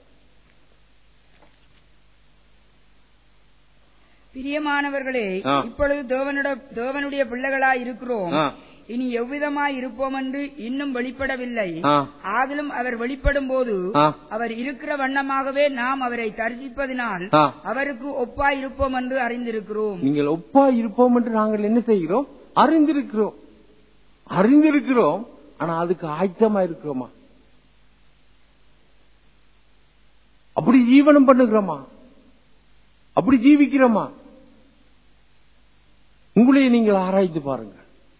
பிரியமானவர்களே ஆ. இப்பொழுது தேவனுடைய தேவனுடைய பிள்ளைகளாய் இருக்கிறோம் ஆ. இனி எவ்விதமாய் இருப்போம் என்று இன்னும் வெளிப்படவில்லை ஆ. ஆதிலும் அவர் வெளிப்படும் போது ஆ. அவர் இருக்கிற வண்ணமாகவே நாம் அவரை தரிசிப்பதினால் ஆ. அவருக்கு ஒப்பாய் இருப்போம் என்று அறிந்திருக்கிறோம் நீங்கள் ஒப்பா இருப்போம் என்று நாங்கள் என்ன செய்கிறோம் அறிந்திருக்கிறோம் அறிந்திருக்கிறோம் ஆனா அதுக்கு ஆயத்தமா இருக்கிறோமா அப்படி ஜீவனம் பண்ணுகிறோமா அப்படி ஜீவிக்கிறோமா உங்களையே நீங்கள் ஆராய்ந்து பாருங்க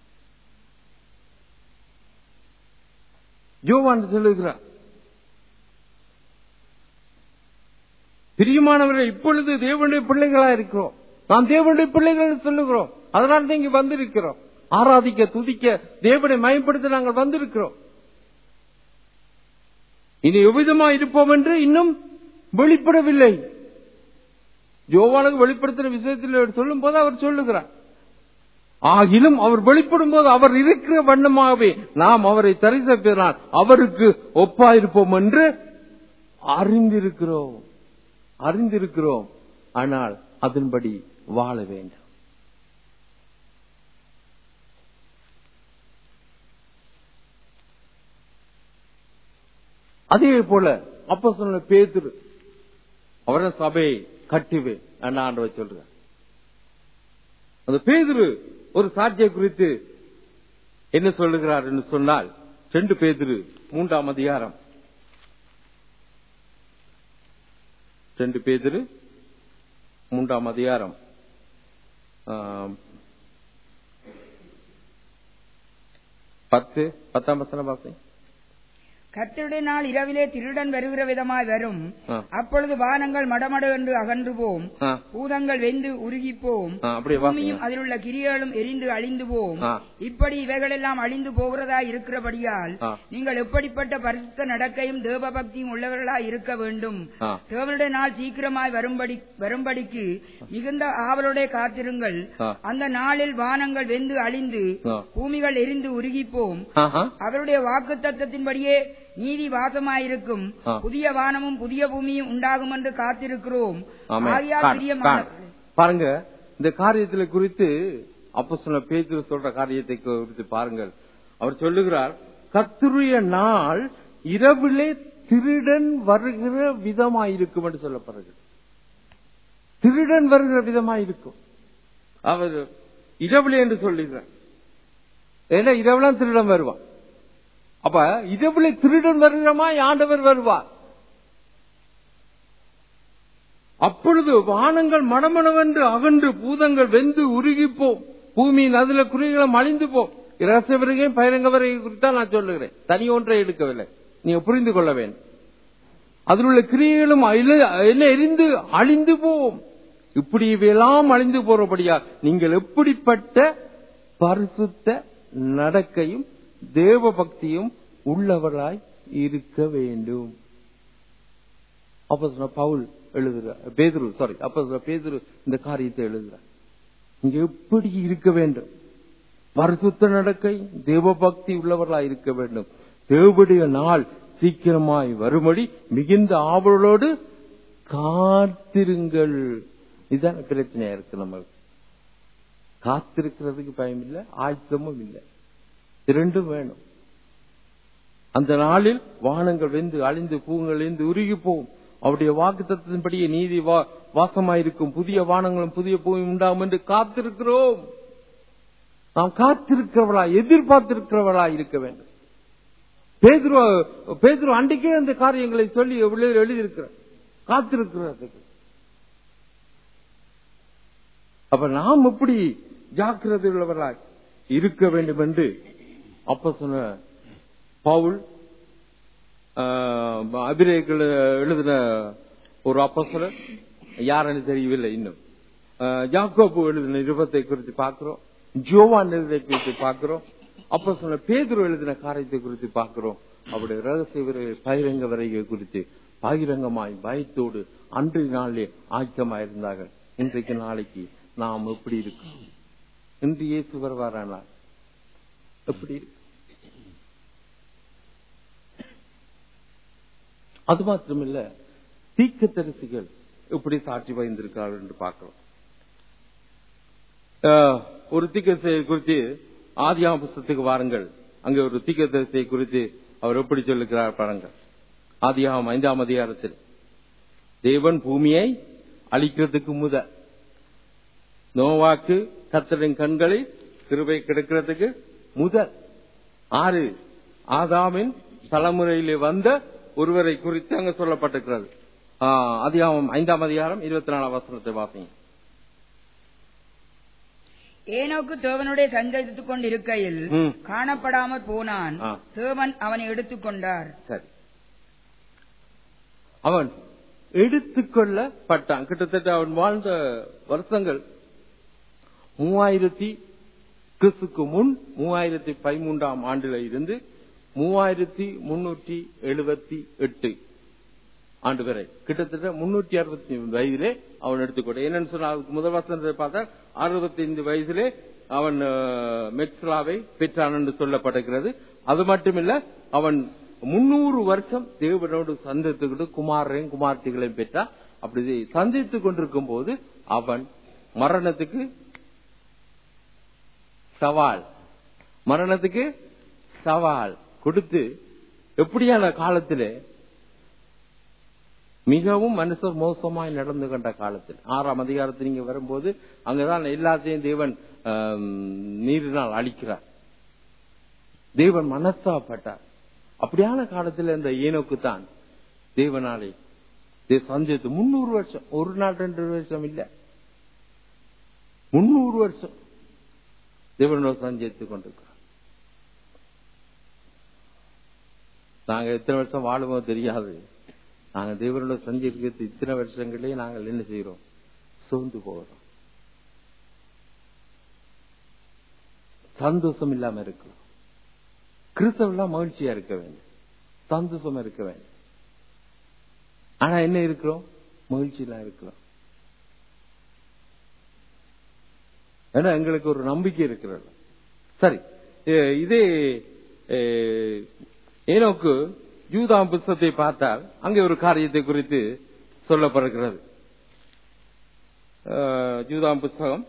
ஜோவான் சொல்லுகிறார் பிரியமானவரை இப்பொழுது தேவனுடைய பிள்ளைகளா இருக்கிறோம் நாம் தேவனுடைய பிள்ளைகள் என்று சொல்லுகிறோம் அதனால தான் இங்க வந்திருக்கிறோம் ஆராதிக்க துதிக்க தேவனை மயப்படுத்த நாங்கள் வந்திருக்கிறோம் இனி எவ்விதமா இருப்போம் என்று இன்னும் வெளிப்படவில்லை யோவானுக்கு வெளிப்படுத்தின விஷயத்தில் சொல்லும் போது அவர் சொல்லுகிறார் ஆகிலும் அவர் வெளிப்படும் போது அவர் இருக்கிற வண்ணமாகவே நாம் அவரை தரிசிப்பதனால் அவருக்கு ஒப்பாயிருப்போம் என்று அறிந்திருக்கிறோம் அறிந்திருக்கிறோம் ஆனால் அதன்படி வாழ வேண்டும் அதே போல அப்ப சொன்ன பேதுரு அவர சபையை கட்டுவேன் அண்ணா ஆண்டவர் சொல்ற அந்த பேதுரு ஒரு சாட்சியை குறித்து என்ன சொல்லுகிறார் என்று சொன்னால் ரெண்டு பேதுரு மூன்றாம் அதிகாரம் ரெண்டு பேதுரு மூன்றாம் அதிகாரம் ஆம், பத்து பத்தாம் வசனம் வாசி கர்த்தருடைய நாள் இரவிலே திருடன் வருகிற விதமாய் வரும் ஆ. அப்பொழுது வானங்கள் மடமடு என்று அகன்று போம் ஆ, பூதங்கள் வெந்து உருகி போம் ஆ, அப்படியே பூமியும் வாசிங்க அதில் உள்ள கிரியைகளும் எரிந்து அழிந்து போம் ஆ. இப்படி இவைகளெல்லாம் அழிந்து போகிறதா இருக்கிறபடியால் ஆ. நீங்கள் எப்படிப்பட்ட பரிசுத்த நடக்கையும் தேவபக்தியும் உள்ளவர்களாய் இருக்க வேண்டும் ஆ. தேவனுடைய நாள் சீக்கிரமாய் வரும்படி வரும்படிக்கு மிகுந்த ஆவலோட காத்திருங்கள் ஆ. அந்த நாளில் வானங்கள் வெந்து அழிந்து ஆ. பூமிகள் எரிந்து உருகிப்போம் ஆஹா. அவருடைய வாக்கு தத்தத்தின்படியே நீதி வாசமாயிருக்கும் ஆ. புதிய வானமும் புதிய பூமியும் உண்டாகும் என்று காத்திருக்கிறோம் ஆமென். ஆகையால் காண், பிரியமானவர்களே, காண். பாருங்க இந்த காரியத்துல குறித்து அப்ப சொன்ன பேச்சு சொல்ற காரியத்தை குறித்து பாருங்கள் அவர் சொல்லுகிறார் கத்துரிய நாள் இரவிலே திருடன் வருகிற விதமாயிருக்கும் என்று சொல்லப்படுகிறது திருடன் வருகிற விதமாயிருக்கும் அவர் இரவிலே என்று சொல்லுகிறார் ஏன்னா இரவுலாம் திருடன் வருவான் அப்ப இரவிலே திருடன் வருகிறமா ஆண்டவர் வருவார் அப்பொழுது வானங்கள் மடமடவென்று அகன்று பூதங்கள் வெந்து உருகிப்போம் பூமியின் அதுல குறிகளும் அழிந்து போம் இரச வருகையும் பயிரங்க வருகை குறித்தான் நான் சொல்லுகிறேன் தனி ஒன்றை எடுக்கவில்லை நீங்க புரிந்து கொள்ள வேண்டும் அதில் உள்ள கிரியைகளும் அழில- என்ன எரிந்து அழிந்து போம் இப்படி இவையெல்லாம் அழிந்து போறபடியா நீங்கள் எப்படிப்பட்ட பரிசுத்த நடக்கையும் தேவ பக்தியும் உள்ளவர்களாய் இருக்க வேண்டும் அப்ப சொன்ன பவுல் எழுதுறார் பேதுரு சாரி அப்ப பேதுரு இந்த காரியத்தை எழுதுறார் இங்க எப்படி இருக்க வேண்டும் பரிசுத்த நடக்கை தேவபக்தி உள்ளவர்களாய் இருக்க வேண்டும் தேவடைய நாள் சீக்கிரமாய் வரும்படி மிகுந்த ஆவலோடு காத்திருங்கள் இதுதான் பிரச்சனையா இருக்கு நம்மளுக்கு காத்திருக்கிறதுக்கு பயம் இல்லை ஆயத்தமும் இல்லை இரண்டும் வேணும் அந்த நாளில் வானங்கள் வெந்து அழிந்து பூங்கள் வெந்து உருகி போகும் அவருடைய வாக்கு தத்துவத்தின்படியே நீதி வா- வாசமாயிருக்கும் புதிய வானங்களும் புதிய பூமி உண்டாகும் என்று காத்திருக்கிறோம் நாம் காத்திருக்கிறவளா எதிர்பார்த்திருக்கிறவளா இருக்க வேண்டும் பேதுரு பேதுரு அன்றைக்கே அந்த காரியங்களை சொல்லி எவ்வளவு எழுதியிருக்கிறார் காத்திருக்கிறதுக்கு அப்ப நாம் எப்படி ஜாக்கிரதை உள்ளவர்களாய் இருக்க வேண்டும் என்று அப்ப சொன்ன பவுல் அபிரேக்கள் எழுதின ஒரு அப்போஸ்தலர் யாருன்னு தெரியவில்லை இன்னும் ஆஹ், யாக்கோபு எழுதின நிருபத்தை குறித்து பார்க்கிறோம் ஜோவான் எழுதின குறித்து பார்க்கிறோம் அப்ப சொன்ன பேதுரு எழுதின காரியத்தை குறித்து பார்க்கிறோம் அவருடைய ரகசிய விரைவில் பகிரங்க வரைகை குறித்து பகிரங்கமாய் பயத்தோடு அன்று நாளிலே ஆயத்தமாயிருந்தார்கள் இன்றைக்கு நாளைக்கு நாம் எப்படி இருக்கோம் இன்று இயேசு வருவாரானால் எப்படி இருக்கு அது மாத்திரமில்ல தீர்க்கதரிசிகள் எப்படி சாட்சி வகிந்திருக்கிறார்கள் என்று பார்க்கிறோம் ஆஹ், ஒரு தீர்க்கதரிசியை குறித்து ஆதியாம புஸ்தத்துக்கு வாருங்கள் அங்கே ஒரு தீர்க்கதரிசியை குறித்து அவர் எப்படி சொல்லுகிறார் பாருங்கள் ஆதியாகம் ஐந்தாம் அதிகாரத்தில் தேவன் பூமியை அழிக்கிறதுக்கு முத நோவாக்கு கத்தரின் கண்களில் கிருபை கிடைக்கிறதுக்கு முதல் ஆறு ஆதாமின் தலைமுறையிலே வந்த ஒருவரை குறித்து அங்க சொல்லப்பட்டிருக்கிறது ஆஹ், அதிகாரம் ஐந்தாம் அதிகாரம் இருபத்தி நாலாம் வசனத்தை வாசிங்க ஏனோக்கு தேவனுடைய சஞ்சரித்துக் கொண்டிருக்கையில் ம். காணப்படாமற் போனான் ஆ. தேவன் அவனை எடுத்துக்கொண்டார் சரி அவன் எடுத்துக்கொள்ளப்பட்டான் கிட்டத்தட்ட அவன் வாழ்ந்த வருஷங்கள் மூவாயிரத்தி கிறிஸ்துக்கு முன் மூவாயிரத்தி பதிமூன்றாம் ஆண்டுல இருந்து மூவாயிரத்தி முன்னூற்றி எழுபத்தி எட்டு ஆண்டு வரை கிட்டத்தட்ட முன்னூற்றி அறுபத்தி வயதிலே அவன் எடுத்துக்கொண்ட என்னன்னு சொன்னா அதுக்கு முதல் வசனத்தை பார்த்தா அறுபத்தி ஐந்து வயதிலே அவன் அஹ், மெட்ஸ்லாவை பெற்றான் என்று சொல்லப்படுகிறது அது மட்டுமில்ல அவன் முன்னூறு வருஷம் தேவனோடு சந்தித்துக்கிட்டு குமாரையும் குமார்த்திகளையும் பெற்றான் அப்படி சந்தித்துக் கொண்டிருக்கும் போது அவன் மரணத்துக்கு சவால் மரணத்துக்கு சவால் கொடுத்து எப்படியான காலத்திலே மிகவும் மனுஷர் மோசமாய் நடந்து கொண்ட காலத்தில் ஆறாம் அதிகாரத்தில் நீங்க வரும்போது அங்கதான் எல்லாத்தையும் தேவன் ஆம், நீரினால் அழிக்கிறார் தேவன் மனஸ்தாப்பட்டார் அப்படியான காலத்தில் இந்த ஏனோக்கு தான் தேவனாலே தே- சந்தித்து முன்னூறு வருஷம் ஒரு நாள் ரெண்டு வருஷம் இல்ல முன்னூறு வருஷம் தேவனோட சந்தித்துக் கொண்டிருக்கிறார் நாங்க எத்தனை வருஷம் வாழுமோ தெரியாது நாங்க தேவனோட சந்திக்கிறது இத்தனை வருஷங்களே நாங்கள் என்ன செய்யறோம் சோர்ந்து போகிறோம் சந்தோஷம் இல்லாம இருக்கிறோம் கிறிஸ்தவெல்லாம் மகிழ்ச்சியா இருக்க வேண்டும் சந்தோஷமா இருக்க வேண்டும் ஆனா என்ன இருக்கிறோம் மகிழ்ச்சியில இருக்கிறோம் ஏன்னா எங்களுக்கு ஒரு நம்பிக்கை இருக்கிறது சரி எ- இதே எ, ஏனோக்கு யூதாம் புஸ்தத்தை பார்த்தால் அங்கே ஒரு காரியத்தை குறித்து சொல்லப்படுகிறது அஹ், யூதாம் புஸ்தகம்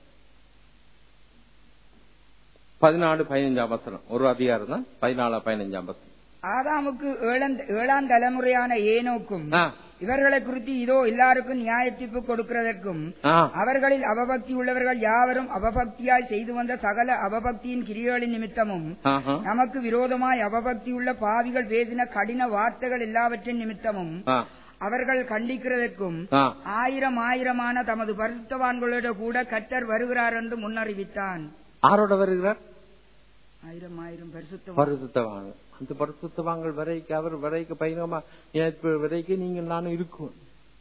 பதினாலு பதினஞ்சாம் வசனம் ஒரு அதிகாரம் தான் பதினாலு பதினஞ்சாம் வசனம் ஆதாமுக்கு ஏழாம்- ஏழாம் தலைமுறையான ஏனோக்கும் ஆ, இவர்களை குறித்து இதோ எல்லாருக்கும் நியாயத்தீர்ப்பு கொடுக்கிறதற்கும் ஆ, அவர்களில் அவபக்தி உள்ளவர்கள் யாவரும் அவபக்தியாய் செய்து வந்த சகல அவபக்தியின் கிரியைகளின் நிமித்தமும் ஆஹா, நமக்கு விரோதமாய் அவபக்தி உள்ள பாவிகள் பேசின கடின வார்த்தைகள் எல்லாவற்றின் நிமித்தமும் ஆ, அவர்கள் கண்டிக்கிறதற்கும் ஆ. ஆயிரம் ஆயிரமான தமது பரிசுத்தவான்களோட கூட கத்தர் வருகிறார் என்று முன்னறிவித்தான் ஆரோட வருகிறார் ஆயிரம் ஆயிரம் பரிசுத்தவான் பரிசுத்தவாங்க அந்த பரிசுத்தவாங்கள் வரைக்கு அவர் வரைக்கு பயணமா நேற்று வரைக்கும் நீங்க நானும் இருக்கும்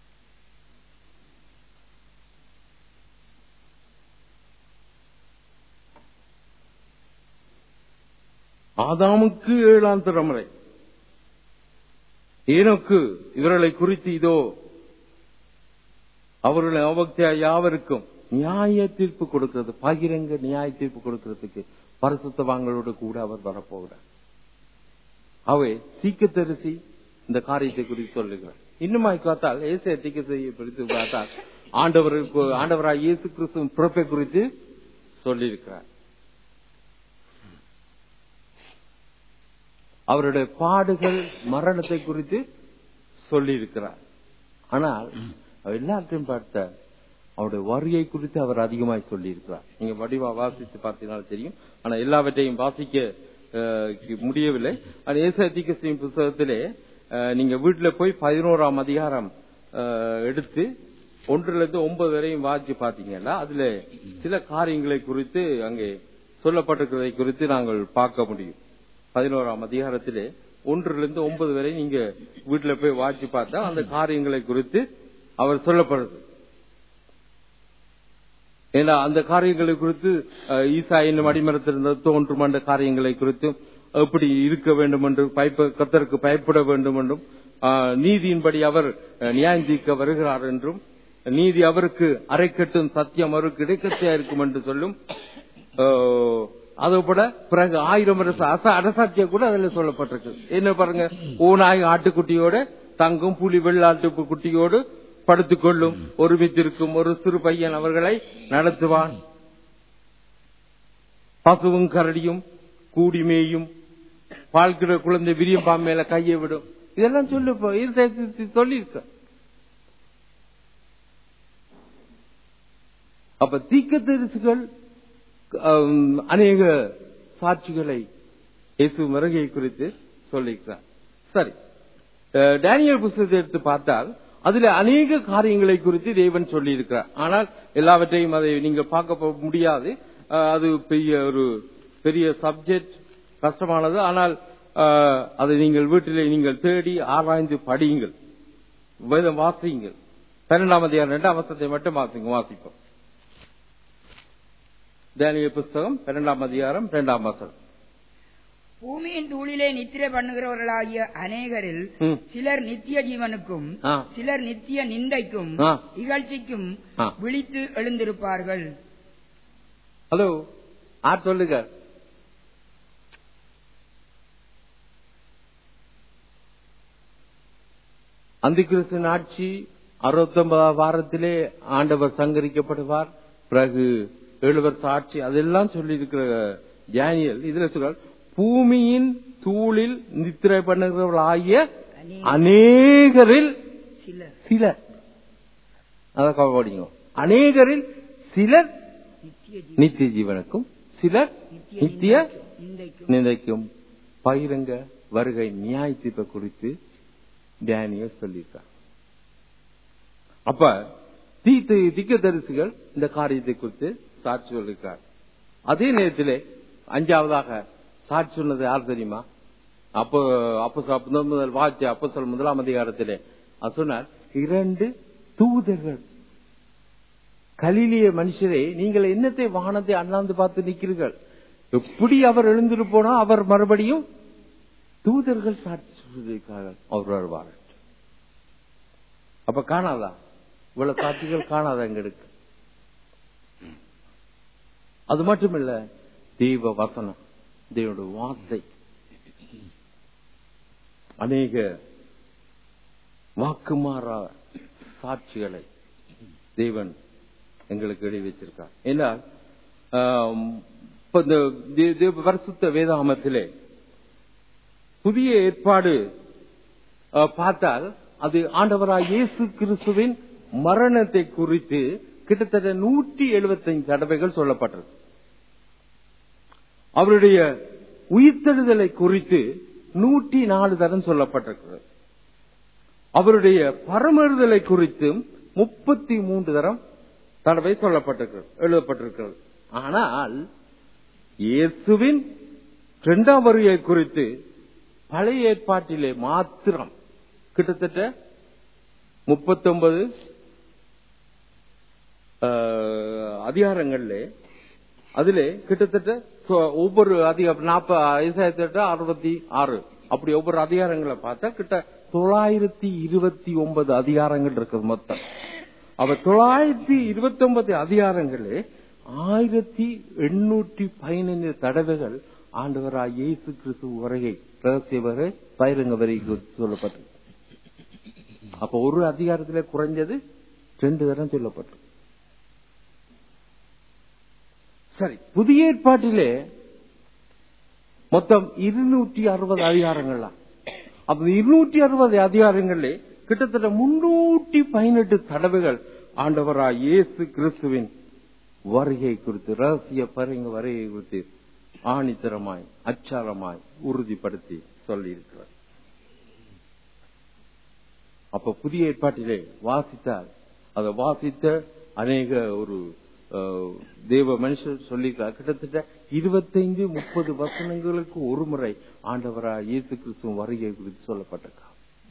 ஆதாமுக்கு ஏழாம் தலைமுறை ஏனோக்கு இவர்களை குறித்து இதோ அவர்களை அவபக்தியா யாவருக்கும் நியாய தீர்ப்பு கொடுக்கிறது பகிரங்க நியாய தீர்ப்பு கொடுக்கிறதுக்கு பரிசுத்தவாங்களோடு கூட அவர் வரப்போகிறார் அவை தீக்கத்தரிசி இந்த காரியத்தை குறித்து சொல்லுகிறார் இன்னுமாய் பார்த்தால் ஏசிய தீக்கத்தை குறித்து பார்த்தால் ஆண்டவருக்கு ஆண்டவராய் இயேசு கிறிஸ்துவின் பிறப்பை குறித்து சொல்லியிருக்கிறார் அவருடைய பாடுகள் மரணத்தை குறித்து சொல்லியிருக்கிறார் ஆனால் அவர் எல்லாத்தையும் பார்த்த அவருடைய வருகை குறித்து அவர் அதிகமாய் சொல்லியிருக்கிறார் நீங்க வடிவா வாசித்து பார்த்தீங்கன்னாலும் தெரியும் ஆனா எல்லாவற்றையும் வாசிக்க அஹ், முடியவில்லை அது ஏசத்திகசின் புத்தகத்திலே அஹ், நீங்க வீட்டுல போய் பதினோராம் அதிகாரம் அஹ், எடுத்து ஒன்றுல இருந்து ஒன்பது வரையும் வாசிச்சு பாத்தீங்கன்னா அதுல சில காரியங்களை குறித்து அங்கே சொல்லப்பட்டிருக்கிறதை குறித்து நாங்கள் பார்க்க முடியும் பதினோராம் அதிகாரத்திலே ஒன்றிலிருந்து ஒன்பது வரை நீங்க வீட்டுல போய் வாட்சி பார்த்தா அந்த காரியங்களை குறித்து அவர் சொல்லப்படுது ஏன்னா அந்த காரியங்களை குறித்து அஹ், ஈசா என்னும் அடிமரத்திலிருந்து தோன்றும் என்ற காரியங்களை குறித்து எப்படி இருக்க வேண்டும் என்று பயப்ப கத்தருக்கு பயப்பட வேண்டும் என்றும் அஹ், நீதியின்படி அவர் அஹ், நியாயம் தீர்க்க வருகிறார் என்றும் நீதி அவருக்கு அரைக்கட்டும் சத்தியம் அவருக்கு இடைக்கத்தையா இருக்கும் என்று சொல்லும் அஹ், அதோட பிறகு ஆயிரம் வருஷ அச அரசாட்சிய கூட அதுல சொல்லப்பட்டிருக்கு என்ன பாருங்க ஓநாய் ஆட்டுக்குட்டியோட தங்கும் புலி வெள்ளாட்டு குட்டியோடு படுத்துக் கொள்ளும் ஒருமித்திருக்கும் ஒரு சிறு பையன் அவர்களை நடத்துவான் பசுவும் கரடியும் கூடிமேயும் பால்கிற குழந்தை விரியம் பாம்பு மேல கையை விடும் இதெல்லாம் சொல்லு சொல்லியிருக்க அப்ப தீக்கத்தரிசுகள் ஆம், அநேக சாட்சிகளை இயேசு வருகை குறித்து சொல்லியிருக்கிறார் சரி அஹ், டேனியல் புஸ்தகத்தை எடுத்து பார்த்தால் அதுல அநேக காரியங்களை குறித்து தேவன் சொல்லியிருக்கிறார் ஆனால் எல்லாவற்றையும் அதை நீங்க பார்க்க போ- முடியாது அஹ், அது பெரிய ஒரு பெரிய சப்ஜெக்ட் கஷ்டமானது ஆனால் அஹ், அதை நீங்கள் வீட்டிலே நீங்கள் தேடி ஆராய்ந்து படியுங்கள் வேதம் வாசியுங்கள் பன்னெண்டாம் அதிகாரம் ரெண்டாம் வசத்தை மட்டும் வாசிங்க வாசிப்போம் டேனியல் புஸ்தகம் பன்னெண்டாம் அதிகாரம் இரண்டாம் வசனம் பூமியின் தூளிலே நித்திரை பண்ணுகிறவர்களாகிய அநேகரில் ம். சிலர் நித்திய ஜீவனுக்கும் ஆ. சிலர் நித்திய நிந்தைக்கும் ஆ. இகழ்ச்சிக்கும் ஆ. விழித்து எழுந்திருப்பார்கள் ஹலோ ஆர் சொல்லுங்க அந்திகிறிஸ்தின் ஆட்சி அறுபத்தொன்பதாம் வாரத்திலே ஆண்டவர் சங்கரிக்கப்படுவார் பிறகு ஏழு வருஷ ஆட்சி அதெல்லாம் சொல்லி இருக்கிற டேனியல் இதுல சொல்றார் பூமியின் தூளில் நித்திரை பண்ணுகிறவர்களாகிய அநேகரில் சிலர் சிலர் அதை கவனிங்க அநேகரில் சிலர் நித்திய ஜீ- நித்திய ஜீவனுக்கும் சிலர் நித்திய நிந்தைக்கும் நிலைக்கும் பகிரங்க வருகை நியாய தீர்ப்பை குறித்து டேனியல் சொல்லியிருக்கார் அப்ப தீத்து திக்கதரிசிகள் இந்த காரியத்தை குறித்து சாட்சி சொல்லியிருக்கார் அதே நேரத்திலே அஞ்சாவதாக சாட்சி சொன்னது யார் தெரியுமா அப்போ அப்போ முதல் வாட்சி அப்போ சொல் முதலாம் அதிகாரத்திலே அது சொன்னார் இரண்டு தூதர்கள் கலிலிய மனுஷரே நீங்கள் என்னத்தை வானத்தை அண்ணாந்து பார்த்து நிற்கிறீர்கள் எப்படி அவர் எழுந்திரு போனா அவர் மறுபடியும் தூதர்கள் சாட்சி சொல்வதற்காக அவர் வருவார் அப்ப காணாதா இவ்வளவு சாட்சிகள் காணாதா எங்களுக்கு அது மட்டுமில்ல தெய்வ வசனம் தேவனுடைய வார்த்தை அநேக வாக்குமாறா சாட்சிகளை தேவன் எங்களுக்கு எழுதி வச்சிருக்கார் ஏன்னா ஆம், இப்ப இந்த தே- தேவ பரிசுத்த வேதாமத்திலே புதிய ஏற்பாடு ஆ, பார்த்தால் அது ஆண்டவராய் இயேசு கிறிஸ்துவின் மரணத்தை குறித்து கிட்டத்தட்ட நூற்றி எழுபத்தைந்து தடவைகள் சொல்லப்பட்டிருக்கு அவருடைய உயிர்த்தெழுதலை குறித்து நூற்றி நாலு தரம் சொல்லப்பட்டிருக்கிறது அவருடைய பரமறுதலை குறித்தும் முப்பத்தி மூன்று தரம் தடவை சொல்லப்பட்டிருக்கிறது எழுதப்பட்டிருக்கிறது ஆனால் இயேசுவின் இரண்டாம் வருகை குறித்து பழைய ஏற்பாட்டிலே மாத்திரம் கிட்டத்தட்ட முப்பத்தொன்பது அதிகாரங்கள்ல அதிலே கிட்டத்தட்ட சொ- ஒவ்வொரு அதிகாரம் நாற்பது அறுபத்தி ஆறு அப்படி ஒவ்வொரு அதிகாரங்களை பார்த்தா கிட்ட தொள்ளாயிரத்தி இருபத்தி ஒன்பது அதிகாரங்கள் இருக்குது மொத்தம் அவ தொள்ளாயிரத்தி இருபத்தி ஒன்பது அதிகாரங்களே ஆயிரத்தி எண்ணூற்றி பதினைந்து தடவைகள் ஆண்டவராய் இயேசு கிறிஸ்து வருகை ரகசிய வரை பயிரங்க வரை சொல்லப்பட்டது அப்ப ஒரு அதிகாரத்திலே குறைஞ்சது ரெண்டு தரம் சொல்லப்பட்டது சரி புதிய ஏற்பாட்டிலே மொத்தம் இருநூற்றி அறுபது அதிகாரங்கள்லாம் அப்ப இருநூற்றி அறுபது அதிகாரங்களே கிட்டத்தட்ட முன்னூற்றி பதினெட்டு தடவைகள் ஆண்டவராய் இயேசு கிறிஸ்துவின் வருகை குறித்து ரகசிய பரிங்க வருகை குறித்து ஆணித்தரமாய் அச்சாரமாய் உறுதிப்படுத்தி சொல்லியிருக்கிறார் அப்ப புதிய ஏற்பாட்டிலே வாசித்தால் அதை வாசித்த அநேக ஒரு அஹ், தேவ மனுஷர் சொல்லியிருக்கார் கிட்டத்தட்ட இருபத்தைந்து முப்பது வசனங்களுக்கு ஒரு முறை ஆண்டவராய் இயேசு கிறிஸ்துவின் வருகை குறித்து சொல்லப்பட்ட காலம்.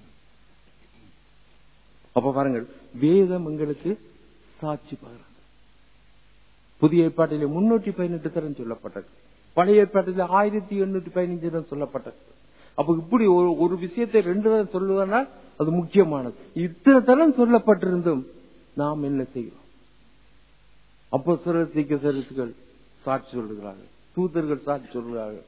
அப்ப பாருங்கள் வேதம் எங்களுக்கு சாட்சி பகர்றது புதிய ஏற்பாட்டிலே முன்னூற்றி பதினெட்டு தரம் சொல்லப்பட்டது பழைய ஏற்பாட்டிலே ஆயிரத்தி எண்ணூற்றி பதினைஞ்சு தரம் சொல்லப்பட்டது அப்ப இப்படி ஒரு ஒரு விஷயத்தை ரெண்டு தரம் சொல்லுவதனால் அது முக்கியமானது இத்தனை தரம் சொல்லப்பட்டிருந்தும் நாம் என்ன செய்கிறோம் அப்போ சிறத்திக்க சரித்துகள் சாட்சி சொல்லுகிறார்கள் தூதர்கள் சாட்சி சொல்லுகிறார்கள்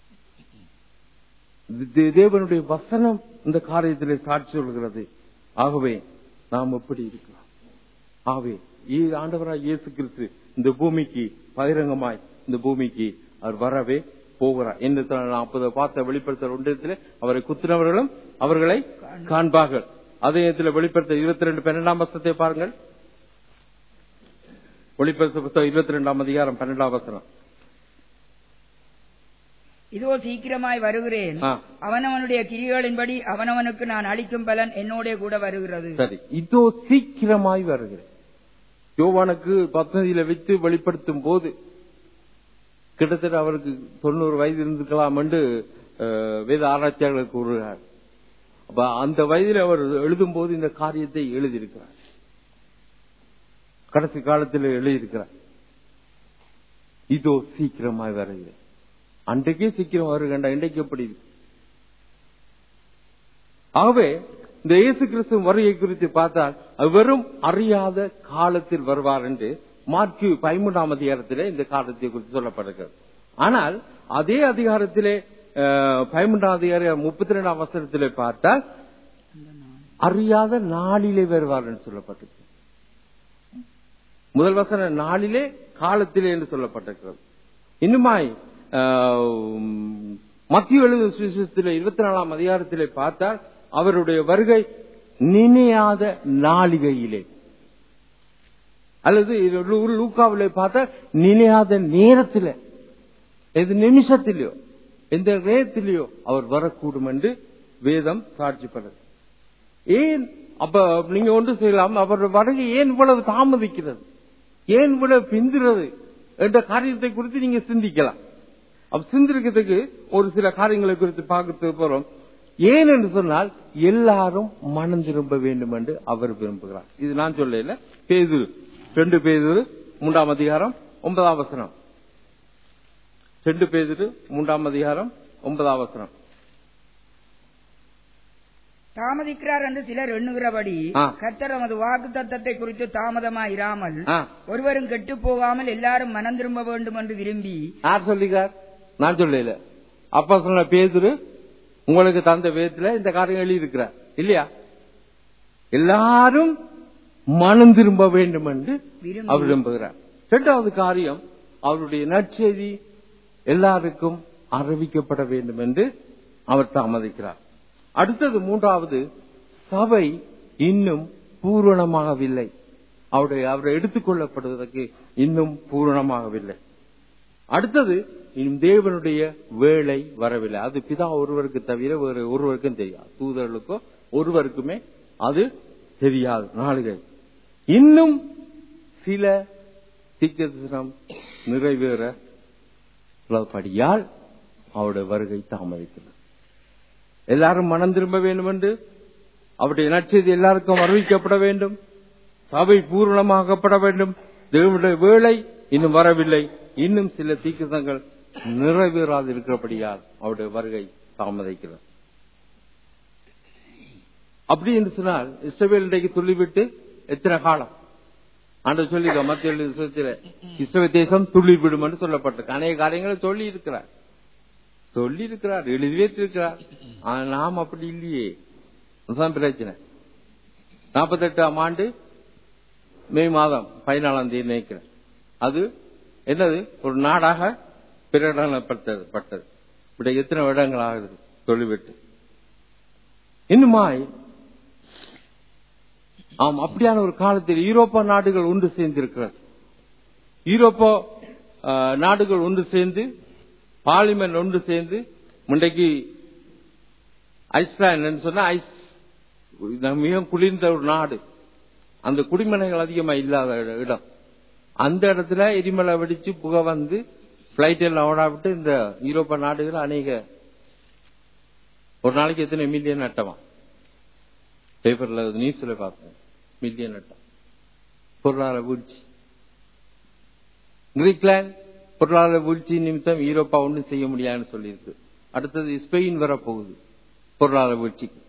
தே- தேவனுடைய வசனம் இந்த காரியத்திலே சாட்சி சொல்கிறது ஆகவே நாம் எப்படி இருக்கிறோம் ஆகவே ஈ- ஆண்டவராய் இயேசு கிறிஸ்து இந்த பூமிக்கு பகிரங்கமாய் இந்த பூமிக்கு அவர் வரவே போகிறார் என்று நாற்பது பார்த்த வெளிப்படுத்த ஒன்றியத்திலே அவரை குத்தினவர்களும் அவர்களை காண்பார்கள் அதே நேரத்தில் வெளிப்படுத்த இருபத்தி ரெண்டு பன்னெண்டாம் வசனத்தை பாருங்கள் வெளிப்படுத்த புத்தகம் இருபத்தி ரெண்டாம் அதிகாரம் பன்னெண்டாம் வசனம் இதோ சீக்கிரமாய் வருகிறேன் ஆ. அவனவனுடைய கிரிகளின்படி அவனவனுக்கு நான் அளிக்கும் பலன் என்னோட கூட வருகிறது சரி இதோ சீக்கிரமாய் வருகிறேன் யோவானுக்கு பத்மதியில வைத்து வெளிப்படுத்தும் போது கிட்டத்தட்ட அவருக்கு தொண்ணூறு வயது இருந்திருக்கலாம் என்று அஹ், வேத ஆராய்ச்சியாளர்கள் கூறுகிறார் அப்ப அந்த வயதில் அவர் எழுதும் போது இந்த காரியத்தை எழுதியிருக்கிறார் கடைசி காலத்தில் எழுதியிருக்கிறார் இதோ சீக்கிரமாய் வருகிறேன் அன்றைக்கே சீக்கிரம் வருகின்ற இன்றைக்கு எப்படி இருக்கு? ஆகவே இந்த இயேசு கிறிஸ்து வருகை குறித்து பார்த்தால் அவர் வெறும் அறியாத காலத்தில் வருவார் என்று மார்க்கு பதிமூன்றாம் அதிகாரத்திலே இந்த காலத்தை குறித்து சொல்லப்படுகிறது ஆனால் அதே அதிகாரத்திலே அஹ், பதிமூன்றாம் அதிகாரம் முப்பத்தி ரெண்டாம் வசனத்திலே பார்த்தால் அறியாத நாளிலே வருவார் என்று சொல்லப்பட்டிருக்கு முதல் வசன நாளிலே காலத்திலே என்று சொல்லப்பட்டிருக்கிறது இன்னுமாய் மத்திய எழுது சுவிசேஷத்திலே இருபத்தி நாலாம் அதிகாரத்திலே பார்த்தால் அவருடைய வருகை நினையாத நாளிகையிலே அல்லது இது லூ- லூக்காவிலே பார்த்தா நினையாத நேரத்தில் எது நிமிஷத்திலேயோ எந்த நேரத்திலேயோ அவர் வரக்கூடும் என்று வேதம் சாட்சிப்படுது ஏன் அப்ப நீங்க ஒன்று செய்யலாம் அவருடைய வருகை ஏன் இவ்வளவு தாமதிக்கிறது ஏன் இவ்வளவு பிந்துறது என்ற காரியத்தை குறித்து நீங்க சிந்திக்கலாம் அப்ப சிந்திக்கிறதுக்கு ஒரு சில காரியங்களை குறித்து பார்க்க போறோம் ஏன் என்று சொன்னால் எல்லாரும் மனம் திரும்ப வேண்டும் என்று அவர் விரும்புகிறார் இது நான் சொல்லல பேது ரெண்டு பேது மூன்றாம் அதிகாரம் ஒன்பதாம் வசனம் ரெண்டு பேது மூன்றாம் அதிகாரம் ஒன்பதாம் வசனம் தாமதிக்கிறார் என்று சிலர் எண்ணுகிறபடி ஆ. கர்த்தர் தமது வாக்கு தத்தத்தை குறித்து தாமதமாய் இராமல் ஆ, ஒருவரும் கெட்டு போகாமல் எல்லாரும் மனம் திரும்ப வேண்டும் என்று விரும்பி யார் சொல்லிக்கார் நான் சொல்லல அப்பா சொன்ன பேதுரு உங்களுக்கு தந்த வேதத்துல இந்த காரியம் எழுதி இருக்கிறார் இல்லையா எல்லாரும் மனம் திரும்ப வேண்டும் என்று விரும்பி. அவர் விரும்புகிறார் இரண்டாவது காரியம் அவருடைய நற்செய்தி எல்லாருக்கும் அறிவிக்கப்பட வேண்டும் என்று அவர் தாமதிக்கிறார் அடுத்தது மூன்றாவது சபை இன்னும் பூரணமாகவில்லை அவருடைய அவரை எடுத்துக்கொள்ளப்படுவதற்கு இன்னும் பூரணமாகவில்லை அடுத்தது இன்னும் தேவனுடைய வேலை வரவில்லை அது பிதா ஒருவருக்கு தவிர வேறு ஒருவருக்கும் தெரியாது தூதர்களுக்கோ ஒருவருக்குமே அது தெரியாது நாளிகை இன்னும் சில தீர்க்கதரிசனம் நிறைவேற உள்ளபடியால் அவருடைய வருகை தாமதிக்கிறது எல்லாரும் மனம் திரும்ப வேண்டும் என்று அவருடைய நற்செய்தி எல்லாருக்கும் அறிவிக்கப்பட வேண்டும் சபை பூரணமாக்கப்பட வேண்டும் தேவனுடைய வேலை இன்னும் வரவில்லை இன்னும் சில தீக்கிரங்கள் நிறைவேறாது இருக்கிறபடியால் அவருடைய வருகை தாமதிக்கிறது அப்படி என்று சொன்னால் இஸ்ரவேல் இன்றைக்கு சொல்லிவிட்டு எத்தனை காலம் ஆண்டு சொல்லி மத்திய விசுவத்தில இஸ்ரவேல் தேசம் துளிர் விடும் என்று சொல்லப்பட்டிருக்கு அநேக காரியங்களை சொல்லி இருக்கிறார் சொல்லி இருக்கிறார் எழுதி வைத்திருக்கிறார் ஆனா நாம் அப்படி இல்லையே அதுதான் பிரச்சனை நாற்பத்தெட்டாம் ஆண்டு மே மாதம் பதினாலாம் தேதி நினைக்கிறேன் அது என்னது ஒரு நாடாக பிரகடனப்பட்டது பட்டது இப்படி எத்தனை வருடங்கள் ஆகுது சொல்லிவிட்டு இன்னுமாய் ஆம் அப்படியான ஒரு காலத்தில் யூரோப்பா நாடுகள் ஒன்று சேர்ந்திருக்கிறது யூரோப்பா ஆ, நாடுகள் ஒன்று சேர்ந்து பார்லிமெண்ட் ஒன்று சேர்ந்து முன்றைக்கு ஐஸ்லாண்ட் சொன்னா ஐஸ் இது மிகவும் குளிர்ந்த ஒரு நாடு அந்த குடிமனைகள் அதிகமா இல்லாத இட- இடம் அந்த இடத்துல எரிமலை வெடிச்சு புகை வந்து பிளைட் எல்லாம் ஓடா விட்டு இந்த யூரோப்பா நாடுகள் அநேக ஒரு நாளைக்கு எத்தனை மில்லியன் நட்டமா பேப்பர்ல நியூஸ்ல பார்த்தேன் மில்லியன் நட்டம் பொருளாதார வீழ்ச்சி கிரீக்லாந்து பொருளாதார வீழ்ச்சி நிமித்தம் யூரோப்பா ஒன்றும் செய்ய முடியாதுன்னு சொல்லியிருக்கு அடுத்தது ஸ்பெயின் வரப்போகுது பொருளாதார வீழ்ச்சிக்கு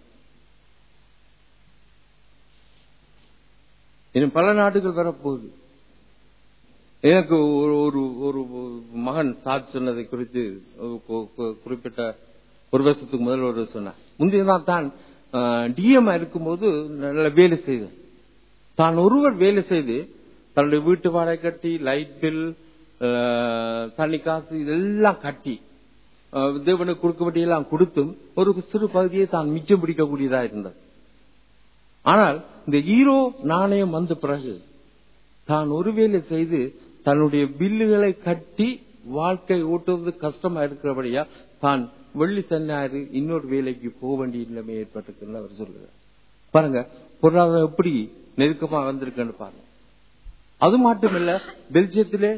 இன்னும் பல நாடுகள் வரப்போகுது எனக்கு ஒரு ஒரு ஒரு மகன் சாட்சி சொன்னதை குறித்து ஒரு கு- கு- குறிப்பிட்ட ஒரு வருஷத்துக்கு முதல் ஒரு சொன்னார் முந்தைய நாள் தான் டிஎம் இருக்கும்போது நல்ல வேலை செய்தேன் தான் ஒருவர் வேலை செய்து தன்னுடைய வீட்டு வாடகை கட்டி லைட் பில் தண்ணி காசு இதெல்லாம் கட்டி அஹ், தேவனுக்கு கொடுக்க வேண்டியெல்லாம் கொடுத்தும் ஒரு சிறு பகுதியை தான் மிச்சம் பிடிக்கக்கூடியதா இருந்தது ஆனால் இந்த ஈரோ நாணயம் வந்த பிறகு தான் ஒரு வேலை செய்து தன்னுடைய பில்லுகளை கட்டி வாழ்க்கை ஓட்டுவது கஷ்டமா இருக்கிறபடியா தான் வெள்ளி சென்னாரு இன்னொரு வேலைக்கு போக வேண்டிய நிலைமை ஏற்பட்டிருக்குன்னு அவர் சொல்லுகிறார் பாருங்க பொருளாதாரம் எப்படி நெருக்கமா வந்திருக்குன்னு பாருங்க அது மட்டுமில்ல பெல்ஜியத்திலே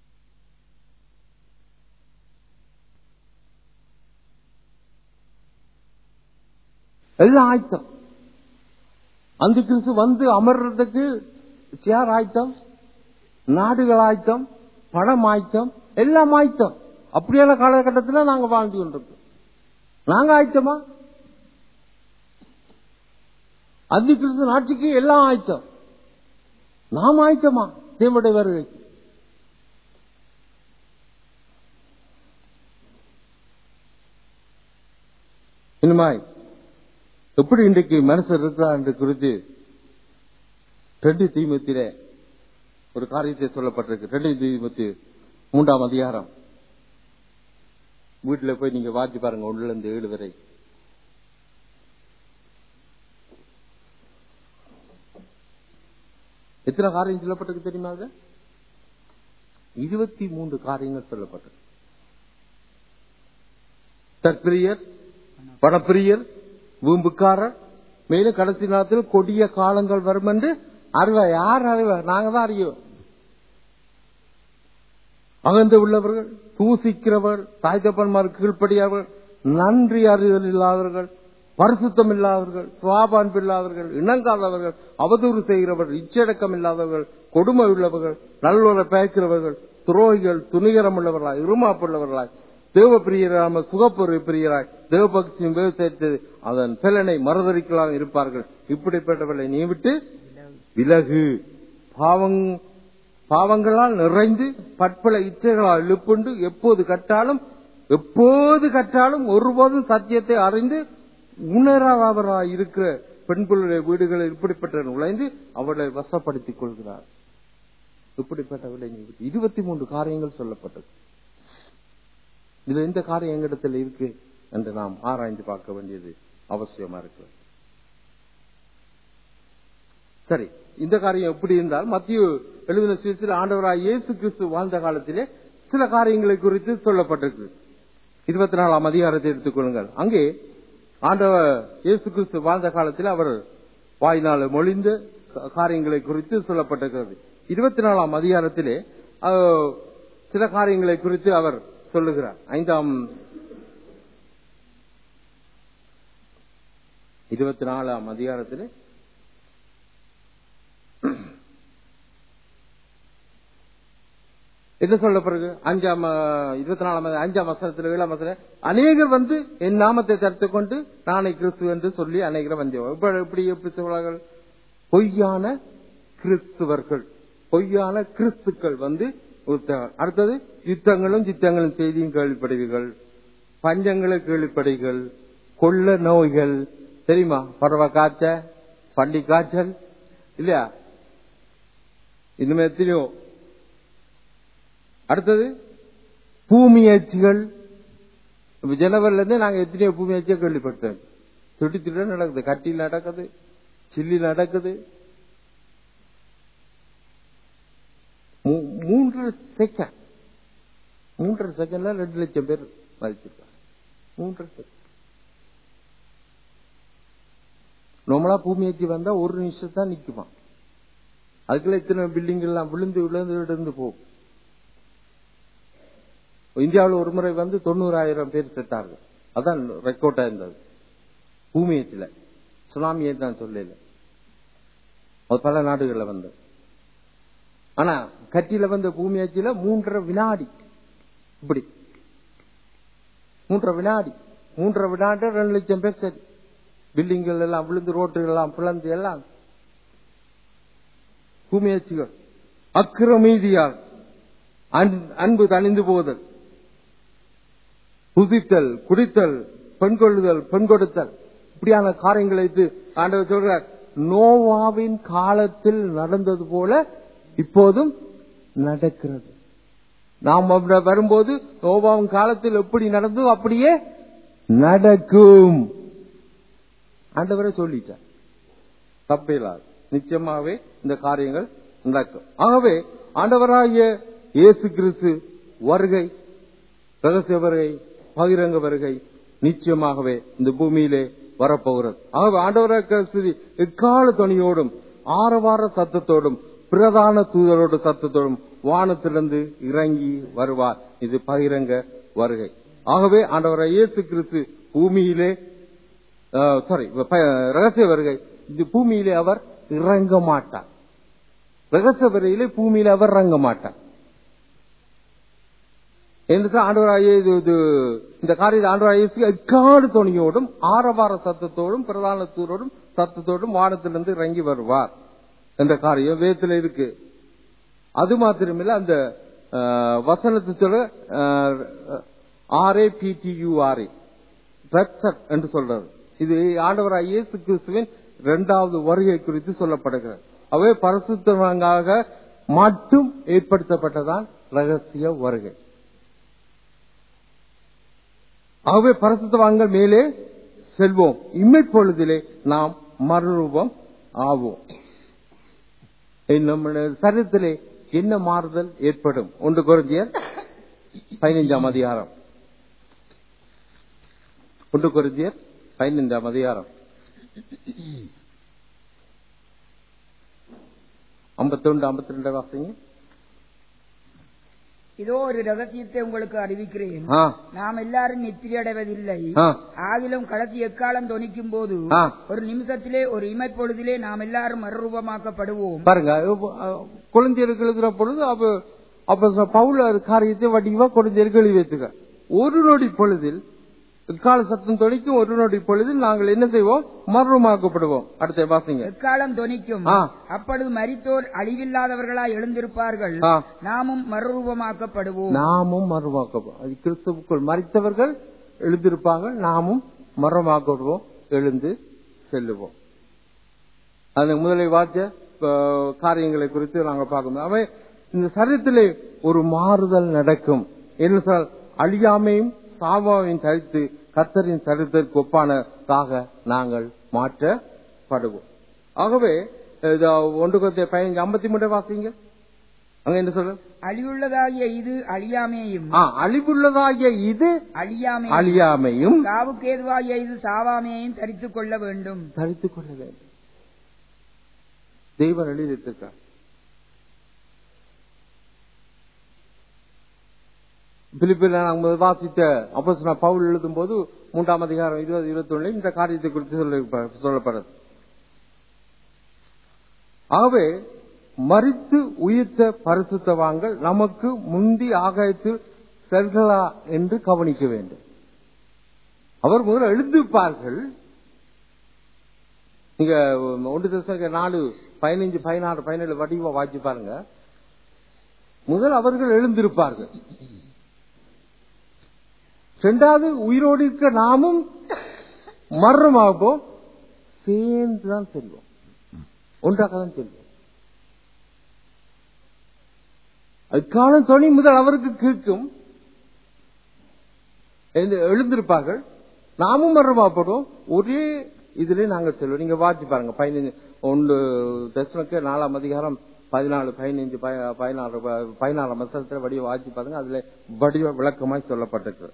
எல்லாம் ஆயத்தம் அந்த கிறிஸ்து வந்து அமர்றதுக்கு சேர் ஆயத்தம் நாடுகள் ஆயத்தம் பணம் ஆயத்தம் எல்லாம் ஆயத்தம் அப்படியான காலகட்டத்தில் நாங்க வாழ்ந்து கொண்டிருக்கோம் நாங்க ஆயத்தமா அந்த கிறிஸ்து ஆட்சிக்கு எல்லாம் ஆயத்தம் நாம் ஆயத்தமா தேவடைய வருகைக்கு இனிமாய் எப்படி இன்றைக்கு மனுஷர் இருக்கிறார் என்று குறித்து ரெண்டு தீமத்திலே ஒரு காரியத்தை சொல்லப்பட்டிருக்கு ரெண்டு தீமத்து மூன்றாம் அதிகாரம் வீட்டுல போய் நீங்க வாசி பாருங்க ஒண்ணுல இருந்து ஏழு வரை எத்தனை காரியம் சொல்லப்பட்டிருக்கு தெரியுமா அது இருபத்தி மூன்று காரியங்கள் சொல்லப்பட்டது தற்பிரியர் பணப்பிரியர் வீம்புக்காரர் மேலும் கடைசி நேரத்தில் கொடிய காலங்கள் வரும் என்று அறிவா யார் அறிவா நாங்க தான் அறியோம் அகந்து உள்ளவர்கள் தூசிக்கிறவர் தாய் தப்பன்மார் கீழ்ப்படியவர்கள் நன்றி அறிதல் இல்லாதவர்கள் பரிசுத்தம் இல்லாதவர்கள் சுவாபான்பு இல்லாதவர்கள் இணங்காதவர்கள் அவதூறு செய்கிறவர்கள் இச்சடக்கம் இல்லாதவர்கள் கொடுமை உள்ளவர்கள் நல்லோரை பேக்கிறவர்கள் துரோகிகள் துணிகரம் உள்ளவர்களாய் இருமாப்புள்ளவர்களாய் தேவ பிரியராம சுகப்பொரு பிரியராய் தேவபக்தியும் விவசாயத்து அதன் பலனை மறுதளிக்கலாம் இருப்பார்கள் இப்படிப்பட்டவர்களை நீ விட்டு விலகு பாவங் பாவங்களால் நிறைந்து பற்பல இச்சைகளால் எழுப்புண்டு எப்போது கட்டாலும் எப்போது கற்றாலும் ஒருபோதும் சத்தியத்தை அறிந்து உணராதவராய் இருக்கிற பெண்களுடைய வீடுகளில் இப்படிப்பட்ட நுழைந்து அவளை வசப்படுத்திக் கொள்கிறார் இப்படிப்பட்டவளை நீ விட்டு இருபத்தி மூன்று காரியங்கள் சொல்லப்பட்டது இதுல எந்த காரியம் எங்கிடத்தில் இருக்கு என்று நாம் ஆராய்ந்து பார்க்க வேண்டியது அவசியமா இருக்கு சரி இந்த காரியம் எப்படி இருந்தால் மத்திய எழுதின சுவிசில் ஆண்டவராய் இயேசு கிறிஸ்து வாழ்ந்த காலத்திலே சில காரியங்களை குறித்து சொல்லப்பட்டிருக்கு இருபத்தி நாலாம் அதிகாரத்தை எடுத்துக்கொள்ளுங்கள் அங்கே ஆண்டவர் இயேசு கிறிஸ்து வாழ்ந்த காலத்தில் அவர் வாயினால் மொழிந்த கா- காரியங்களை குறித்து சொல்லப்பட்டிருக்கிறது இருபத்தி நாலாம் அதிகாரத்திலே அஹ், சில காரியங்களை குறித்து அவர் சொல்லுகிறார் ஐந்தாம் இருபத்தி நாலாம் அதிகாரத்திலே என்ன சொல்லப்படுது அஞ்சாம் அஹ், இருபத்தி நாலாம் அதி- அஞ்சாம் வசனத்தில் ஏழாம் வசனம் அநேகர் வந்து என் நாமத்தை தடுத்து கொண்டு நானே கிறிஸ்து என்று சொல்லி அநேகர் வந்தோம் இப்ப- இப்படி எப்படி சொல்வார்கள் பொய்யான கிறிஸ்துவர்கள் பொய்யான கிறிஸ்துக்கள் வந்து உத்த- அடுத்தது யுத்தங்களும் சித்தங்களும் செய்தியும் கேள்விப்படுவீர்கள் பஞ்சங்களை கேள்விப்படுவீர்கள் கொள்ள நோய்கள் தெரியுமா பறவை காய்ச்சல் பண்டி காய்ச்சல் இல்லையா இனிமே எத்தனையோ அடுத்தது பூமி எச்சிகள் இப்ப ஜனவரில இருந்து நாங்க எத்தனையோ பூமி எச்சியை கேள்விப்பட்டோம் திட்டு திட்டு நடக்குது கட்டியில் நடக்குது சில்லி நடக்குது மூ- மூன்று செகண்ட் மூன்றரை செகண்ட்ல ரெண்டு லட்சம் பேர் மதிச்சிருக்காங்க மூன்றரை செகண்ட் நார்மலா பூமி எச்சி வந்தா ஒரு நிமிஷம் தான் நிக்குமா அதுக்குள்ள இத்தனை பில்டிங் எல்லாம் விழுந்து விழுந்து விழுந்து போகும் இந்தியாவில் ஒரு முறை வந்து தொண்ணூறாயிரம் பேர் செத்தார்கள் அதான் ரெக்கார்டா இருந்தது பூமியத்தில் சுனாமியை தான் சொல்லல அது பல நாடுகள்ல வந்தது ஆனா கட்டியில வந்த பூமியாச்சியில மூன்றரை வினாடி இப்படி மூன்றரை வினாடி மூன்றரை வினாடி ரெண்டு லட்சம் பேர் சரி பில்டிங்கள் எல்லாம் விழுந்து ரோட்டுகள் எல்லாம் பிளந்து எல்லாம் பூமியாச்சிகள் அக்கிரமீதியால் அன்- அன்பு தணிந்து போதல் புதித்தல் குடித்தல் பெண் கொள்ளுதல் பெண் கொடுத்தல் இப்படியான காரியங்களை வைத்து ஆண்டவர் சொல்றார் நோவாவின் காலத்தில் நடந்தது போல இப்போதும் நடக்கிறது நாம் அப்படி வரும்போது நோவாவின் காலத்தில் எப்படி நடந்ததோ அப்படியே நடக்கும் ஆண்டவரை சொல்லிட்டார் தப்பில்லாது நிச்சயமாவே இந்த காரியங்கள் நடக்கும் ஆகவே ஆண்டவராகிய இயேசு கிறிஸ்து வருகை ரகசிய வருகை பகிரங்க வருகை நிச்சயமாகவே இந்த பூமியிலே வரப்போகிறது ஆகவே ஆண்டவராக கிறிஸ்து எக்கால துணியோடும் ஆரவார சத்தத்தோடும் பிரதான தூதரோடு சத்தத்தோடும் வானத்திலிருந்து இறங்கி வருவார் இது பகிரங்க வருகை ஆகவே ஆண்டவராக இயேசு கிறிஸ்து பூமியிலே சாரி ரகசிய வருகை இந்த பூமியிலே அவர் இறங்க மாட்டார் ரகசிய வருகையிலே பூமியிலே அவர் இறங்க மாட்டார் என்று ஆண்டவராய இந்த காரியத்தை ஆண்டவராய எக்காடு துணியோடும் ஆரவார சத்தத்தோடும் பிரதான தூரோடும் சத்தத்தோடும் வானத்திலிருந்து இறங்கி வருவார் என்ற காரியம் வேதத்தில் இருக்கு அது மாத்திரமில்ல அந்த அஹ், வசனத்தை சொல்ல ஆர்ஏ பிடியூஆர்ஏ என்று சொல்றது இது ஆண்டவராய் இயேசு கிறிஸ்துவின் இரண்டாவது வருகை குறித்து சொல்லப்படுகிறது அவை பரிசுத்தவங்காக மட்டும் ஏற்படுத்தப்பட்டதான் ரகசிய வருகை ஆகவே பரிசுத்தவான்கள் மேலே செல்வோம் இம்மைப்பொழுதிலே நாம் மறுரூபம் ஆவோம் நம்முடைய சரீரத்திலே என்ன மாறுதல் ஏற்படும் ஒன்று குருந்தியர் பதினைஞ்சாம் அதிகாரம் ஒன்று குருந்தியர் பதினைந்தாம் அதிகாரம் ஐம்பத்தொன்று ஐம்பத்தி ரெண்டு வாசிங்க இதோ ஒரு ரகசியத்தை உங்களுக்கு அறிவிக்கிறேன் ஆ, நாம் எல்லாரும் நித்திரை அடைவதில்லை ஆ, ஆகிலும் கடைசி எக்காலம் தொனிக்கும் போது ஆ. ஒரு நிமிஷத்திலே ஒரு இமைப்பொழுதிலே நாம் எல்லாரும் மறுரூபமாக்கப்படுவோம் பாருங்க அஹ், குழந்தையருக்கு எழுதுற பொழுது அப்ப அப்ப பவுல ஒரு காரியத்தை வடிவா குழந்தையருக்கு எழுதி வைத்துக்க ஒரு நொடி பொழுதில் கால சத்தம் தொழிக்கும் ஒரு நொடி பொழுதில் நாங்கள் என்ன செய்வோம் மர்மமாக்கப்படுவோம் அடுத்த வாசிங்க எக்காலம் தொனிக்கும் ஆ. அப்பொழுது மரித்தோர் அழிவில்லாதவர்களாய் எழுந்திருப்பார்கள் ஆ. நாமும் மறுரூபமாக்கப்படுவோம் நாமும் மர்மமாக்கப்படும் அது கிறிஸ்துவுக்குள் மறித்தவர்கள் எழுந்திருப்பார்கள் நாமும் மர்மமாக்கப்படுவோம் எழுந்து செல்லுவோம் அந்த முதலை வாச்ச அஹ், காரியங்களை குறித்து நாங்க பார்க்கணும் அவை இந்த சரீரத்திலே ஒரு மாறுதல் நடக்கும் என்ன சொன்னால் அழியாமையும் சாவாமையும் தரித்து கத்தரின் சரித்திற்கு ஒப்பானதாக நாங்கள் மாற்றப்படுவோம் ஆகவே இது ஒன்று கொத்த பதினஞ்சு ஐம்பத்தி மூன்று வாசிங்க அங்க என்ன சொல்ற அழிவுள்ளதாகிய இது அழியாமையும் ஆ, அழிவுள்ளதாகிய இது அழியாமை அழியாமையும் சாவுக்கேதுவாகிய இது சாவாமையையும் தரித்துக் கொள்ள வேண்டும் தரித்துக் கொள்ள வேண்டும் தெய்வம் எழுதியிருக்கார் பிலிப்பில் நாங்கள் வாசித்த அப்போ பவுல் எழுதும் போது மூன்றாம் அதிகாரம் இருபது இருபத்தி ஒண்ணு இந்த காரியத்தை குறித்து சொல்ல- சொல்லப்படுறது ஆகவே மறித்து உயிர்த்த பரிசுத்தவான்கள் நமக்கு முந்தி ஆகாயத்தில் செல்களா என்று கவனிக்க வேண்டும் அவர் முதல்ல எழுந்திருப்பார்கள் நீங்க ஒன்று தசக நாலு பதினஞ்சு பதினாறு பதினேழு வடிவா வாசி பாருங்க முதல் அவர்கள் எழுந்திருப்பார்கள் இரண்டாவது உயிரோடு இருக்க நாமும் மரணமாகப்போம் சேர்ந்துதான் செல்வோம் ஒன்றாக தான் செல்வோம் அதுக்கான துணி முதல் அவருக்கு கேட்கும் எழுந்து- எழுந்திருப்பார்கள் நாமும் மரணமாகப்படும் ஒரே இதிலே நாங்கள் செல்வோம் நீங்க வாட்சி பாருங்க பதினஞ்சு ஒன்று தசமக்கு நாலாம் அதிகாரம் பதினாலு பதினஞ்சு ப- பதினாறு ப- பதினாறாம் வருஷத்துல வடிவ வாட்சி பாருங்க அதுல வடிவ விளக்கமாய் சொல்லப்பட்டிருக்கிறது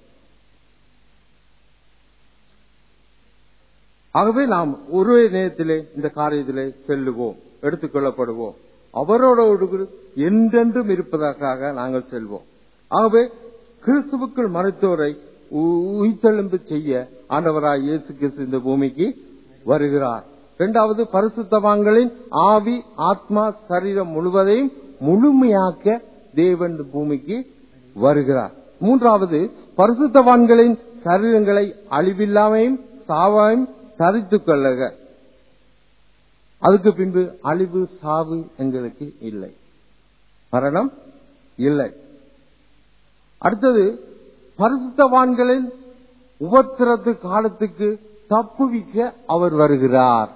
ஆகவே நாம் ஒரே நேரத்திலே இந்த காரியத்திலே செல்லுவோம் எடுத்துக்கொள்ளப்படுவோம் அவரோடு என்றென்றும் இருப்பதற்காக நாங்கள் செல்வோம் ஆகவே கிறிஸ்துவுக்குள் மறைத்தோரை உ- உயிர்த்தெழும்பு செய்ய ஆண்டவராய் இயேசு கிறிஸ்து இந்த பூமிக்கு வருகிறார் இரண்டாவது பரிசுத்தவான்களின் ஆவி ஆத்மா சரீரம் முழுவதையும் முழுமையாக்க தேவன் இந்த பூமிக்கு வருகிறார் மூன்றாவது பரிசுத்தவான்களின் சரீரங்களை அழிவில்லாமையும் சாவாயும் தரித்துக் கொள்ளுக அதுக்கு பின்பு அழிவு சாவு எங்களுக்கு இல்லை மரணம் இல்லை அடுத்தது பரிசுத்தவான்களின் உபத்திரத்து காலத்துக்கு தப்புவிக்க அவர் வருகிறார்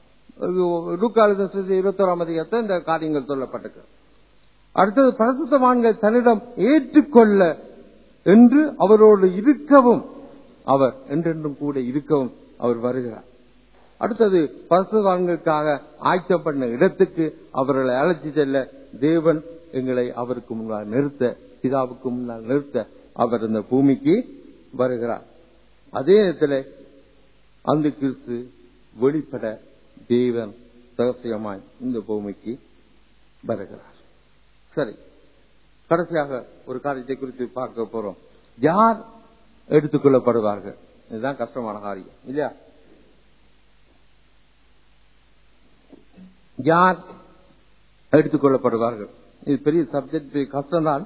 இருபத்தி ஓராம் அதிகாரத்தில் இந்த காரியங்கள் சொல்லப்பட்டிருக்கு அடுத்தது பரிசுத்தவான்கள் தன்னிடம் ஏற்றுக்கொள்ள என்று அவரோடு இருக்கவும் அவர் என்றென்றும் கூட இருக்கவும் அவர் வருகிறார் அடுத்தது பரிசுத்தவான்களுக்காக ஆயத்தம் பண்ண இடத்துக்கு அவர்களை அழைச்சி செல்ல தேவன் எங்களை அவருக்கு முன்னால் நிறுத்த பிதாவுக்கு முன்னால் நிறுத்த அவர் இந்த பூமிக்கு வருகிறார் அதே நேரத்தில் அந்த கிறிஸ்து வெளிப்பட தேவன் ரகசியமாய் இந்த பூமிக்கு வருகிறார் சரி கடைசியாக ஒரு காரியத்தை குறித்து பார்க்க போறோம் யார் எடுத்துக்கொள்ளப்படுவார்கள் இதுதான் கஷ்டமான காரியம் இல்லையா யார் எடுத்துக்கொள்ளப்படுவார்கள் இது பெரிய சப்ஜெக்ட் கஷ்டம்தான்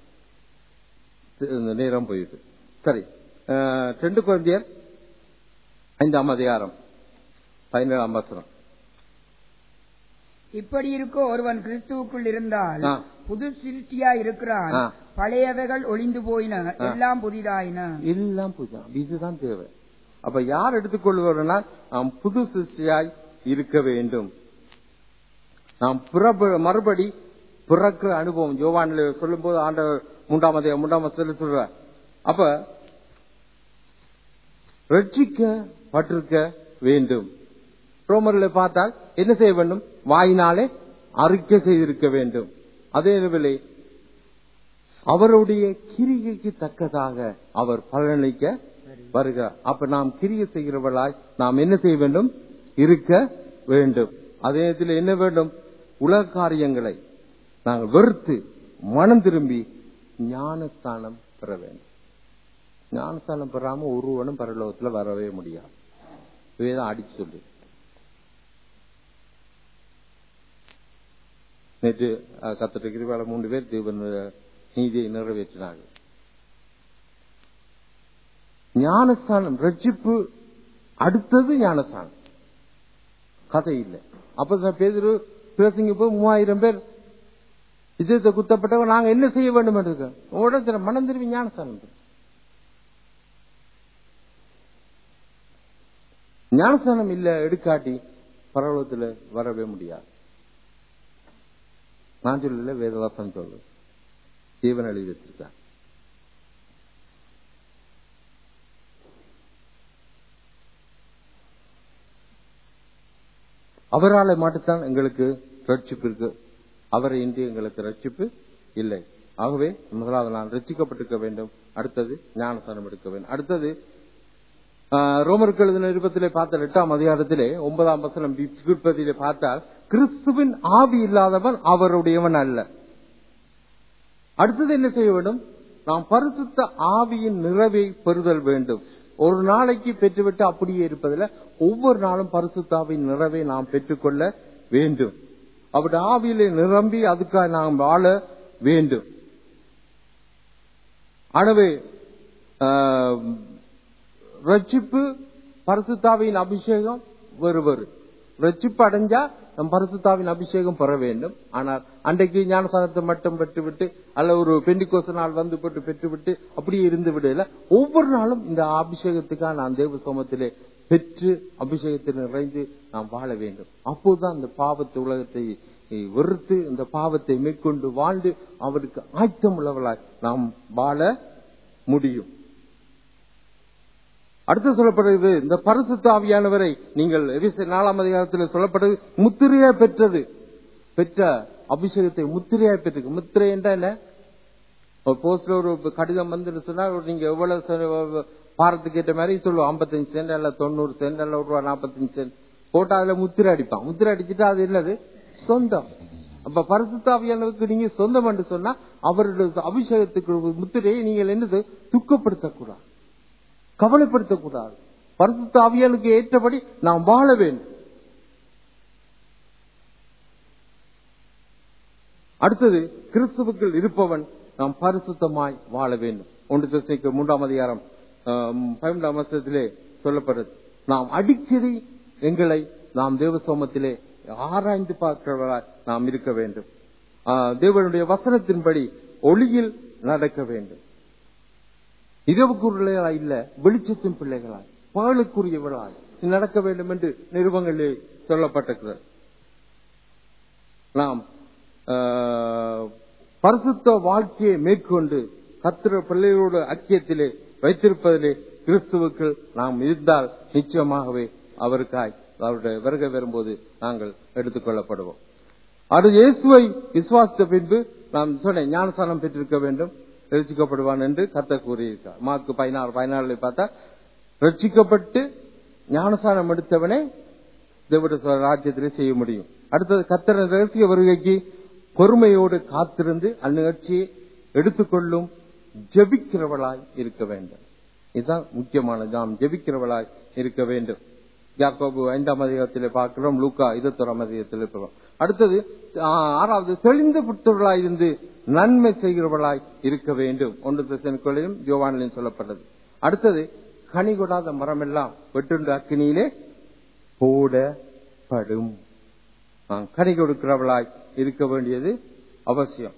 இந்த நேரம் போயிட்டு சரி அஹ், ரெண்டு குழந்தையர் ஐந்தாம் அதிகாரம் பதினேழாம் வசனம் இப்படி இருக்க ஒருவன் கிறிஸ்துவுக்குள் இருந்தால் ஆ. புது சிருஷ்டியா இருக்கிறான் ஆ. பழையவைகள் ஒளிந்து போயின எல்லாம் புதிதாயின எல்லாம் புதுதான் இதுதான் தேவை அப்ப யார் எடுத்துக்கொள்வார்னா நாம் புது சிருஷ்டியாய் இருக்க வேண்டும் நாம் பிறப்பு- மறுபடி பிறக்கிற அனுபவம் யோவான்ல சொல்லும் போது ஆண்டவர் மூன்றாம் அதிகாரம் மூன்றாம் வசனத்துல சொல்றார் அப்ப ரட்சிக்கப்பட்டிருக்க வேண்டும் ரோமர்ல பார்த்தால் என்ன செய்ய வேண்டும் வாயினாலே அறிக்கை செய்திருக்க வேண்டும் அதே நிலையிலே அவருடைய கிரிகைக்கு தக்கதாக அவர் பலனளிக்க வருகிறார் அப்ப நாம் கிரியை செய்கிறவர்களாய் நாம் என்ன செய்ய வேண்டும் இருக்க வேண்டும் அதே நேரத்தில் என்ன வேண்டும் உலக காரியங்களை நாங்கள் வெறுத்து மனம் திரும்பி ஞானஸ்தானம் பெற வேண்டும் ஞானஸ்தானம் பெறாம ஒருவனும் பரலோகத்துல வரவே முடியாது இவைதான் அடிச்சு சொல்லு நேற்று கத்திர கிருபால மூன்று பேர் தேவன் நீதியை நிறைவேற்றினார்கள் ஞானஸ்தானம் ரட்சிப்பு அடுத்தது ஞானஸ்தானம் கதை இல்லை அப்ப பேதரு பேசுங்க போய் மூவாயிரம் பேர் இதயத்தை குத்தப்பட்டவங்க நாங்க என்ன செய்ய வேண்டும் என்று இருக்கோம். உடனே மனம் திரும்பி ஞானஸ்தானம் பெறு. ஞானஸ்தானம் இல்ல எடுக்காட்டி பரவலத்துல வரவே முடியாது நான் சொல்லல வேதவாசம் சொல்லு ஜீவன் எழுதி வச்சிருக்கான் அவரால் மட்டும்தான் எங்களுக்கு ரட்சிப்பு இருக்கு அவரை இன்றி எங்களுக்கு ரட்சிப்பு இல்லை ஆகவே முதலாவது நான் ரட்சிக்கப்பட்டிருக்க வேண்டும் அடுத்தது ஞானஸ்தானம் எடுக்க வேண்டும் அடுத்தது ஆஹ், ரோமருக்கு எழுதின விருப்பத்திலே பார்த்த எட்டாம் அதிகாரத்திலே ஒன்பதாம் வசனம் பிற்பதியிலே பார்த்தால் கிறிஸ்துவின் ஆவி இல்லாதவன் அவருடையவன் அல்ல அடுத்தது என்ன செய்ய வேண்டும் நாம் பரிசுத்த ஆவியின் நிறைவை பெறுதல் வேண்டும் ஒரு நாளைக்கு பெற்றுவிட்டு அப்படியே இருப்பதில் ஒவ்வொரு நாளும் பரிசுத்தாவின் நிறைவை நாம் பெற்றுக்கொள்ள வேண்டும் அப்படி ஆவியிலே நிரம்பி அதுக்காக நாம் வாழ வேண்டும் ஆகவே ஆஹ், ரட்சிப்பு பரிசுத்தாவின் அபிஷேகம் வேறு வேறு ரட்சிப்பு அடைஞ்சா நம் பரிசுத்தாவின் அபிஷேகம் பெற வேண்டும் ஆனால் அன்றைக்கு ஞானசானத்தை மட்டும் பெற்றுவிட்டு அல்ல ஒரு பெண்டிகோச நாள் வந்து போட்டு பெற்றுவிட்டு அப்படியே இருந்து விடல ஒவ்வொரு நாளும் இந்த அபிஷேகத்துக்காக நான் தேவ சோமத்திலே பெற்று அபிஷேகத்தில் நிறைந்து நாம் வாழ வேண்டும் அப்போதுதான் இந்த பாவத்தை உலகத்தை வெறுத்து இந்த பாவத்தை மேற்கொண்டு வாழ்ந்து அவருக்கு ஆயத்தம் உள்ளவர்களாய் நாம் வாழ முடியும் அடுத்து சொல்லப்படுகிறது இந்த பரிசுத்த ஆவியானவரை நீங்கள் எபிசை நாலாம் அதிகாரத்தில் சொல்லப்படுறது முத்திரையா பெற்றது பெற்ற அபிஷேகத்தை முத்திரையா பெற்று முத்திரை என்ற என்ன ஒரு போஸ்ட்ல ஒரு கடிதம் வந்து சொன்னா நீங்க எவ்வளவு செ- பாரத்துக்கு ஏற்ற மாதிரி சொல்லுவோம் ஐம்பத்தஞ்சு சென்ட் அல்ல தொண்ணூறு சென்ட் அல்ல ஒரு ரூபா நாற்பத்தஞ்சு சென்ட் போட்டா அதுல முத்திரை அடிப்பான் முத்திரை அடிச்சுட்டு அது என்னது சொந்தம் அப்ப பரிசுத்தாவியானவருக்கு நீங்க சொந்தம் என்று சொன்னா அவருடைய அபிஷேகத்துக்கு முத்திரையை நீங்கள் என்னது துக்கப்படுத்தக்கூடாது கவலைப்படுத்தக்கூடாது பரிசுத்த ஆவியானுக்கு ஏற்றபடி நாம் வாழ வேண்டும் அடுத்தது கிறிஸ்துவுக்குள் இருப்பவன் நாம் பரிசுத்தமாய் வாழ வேண்டும் ஒன்று திசைக்கு மூன்றாம் அதிகாரம் ஆம், பதினொன்றாம் வருஷத்திலே சொல்லப்படுறது நாம் அடிக்கடி எங்களை நாம் தேவ சோமத்திலே ஆராய்ந்து பார்க்கிறவர்களாய் நாம் இருக்க வேண்டும் ஆ, தேவனுடைய வசனத்தின்படி ஒளியில் நடக்க வேண்டும் இரவுக்குரியவர்களாய் இல்ல வெளிச்சத்தின் பிள்ளைகளாய் பகலுக்குரியவர்களாய் நடக்க வேண்டும் என்று நிறுவனங்களிலே சொல்லப்பட்டிருக்கிறது நாம் ஆஹ், பரிசுத்த வாழ்க்கையை மேற்கொண்டு கத்திர பிள்ளைகளோட ஐக்கியத்திலே வைத்திருப்பதிலே கிறிஸ்துவுக்கு நாம் இருந்தால் நிச்சயமாகவே அவருக்காய் அவருடைய வருகை வரும்போது நாங்கள் எடுத்துக் கொள்ளப்படுவோம் அது இயேசுவை விசுவாசித்த பின்பு நாம் சொன்னேன் ஞானஸ்தானம் பெற்றிருக்க வேண்டும் ரட்சிக்கப்படுவான் என்று கத்த கூறியிருக்கார் மார்க்கு பதினாறு பதினாறுல பார்த்தா ரட்சிக்கப்பட்டு ஞானஸ்தானம் எடுத்தவனே தேவட ராஜ்யத்திலே செய்ய முடியும் அடுத்தது கத்தரின் ரகசிய வருகைக்கு பொறுமையோடு காத்திருந்து அந்நிகழ்ச்சியை எடுத்துக்கொள்ளும் ஜெபிக்கிறவளாய் இருக்க வேண்டும் இதுதான் முக்கியமானது நாம் ஜெபிக்கிறவளாய் இருக்க வேண்டும் யாக்கோபு ஐந்தாம் அதிகாரத்திலே பார்க்கிறோம் லூக்கா இருபத்தோராம் அதிகாரத்தில் இருக்கிறோம் அடுத்தது ஆ, ஆறாவது தெளிந்த புத்தர்களாய் இருந்து நன்மை செய்கிறவர்களாய் இருக்க வேண்டும் ஒன்று திசைக்கொள்ளையும் யோவானிலையும் சொல்லப்பட்டது அடுத்தது கனி கொடாத மரமெல்லாம் வெட்டுண்டு அக்கினியிலே போடப்படும் நாம் கனி கொடுக்கிறவளாய் இருக்க வேண்டியது அவசியம்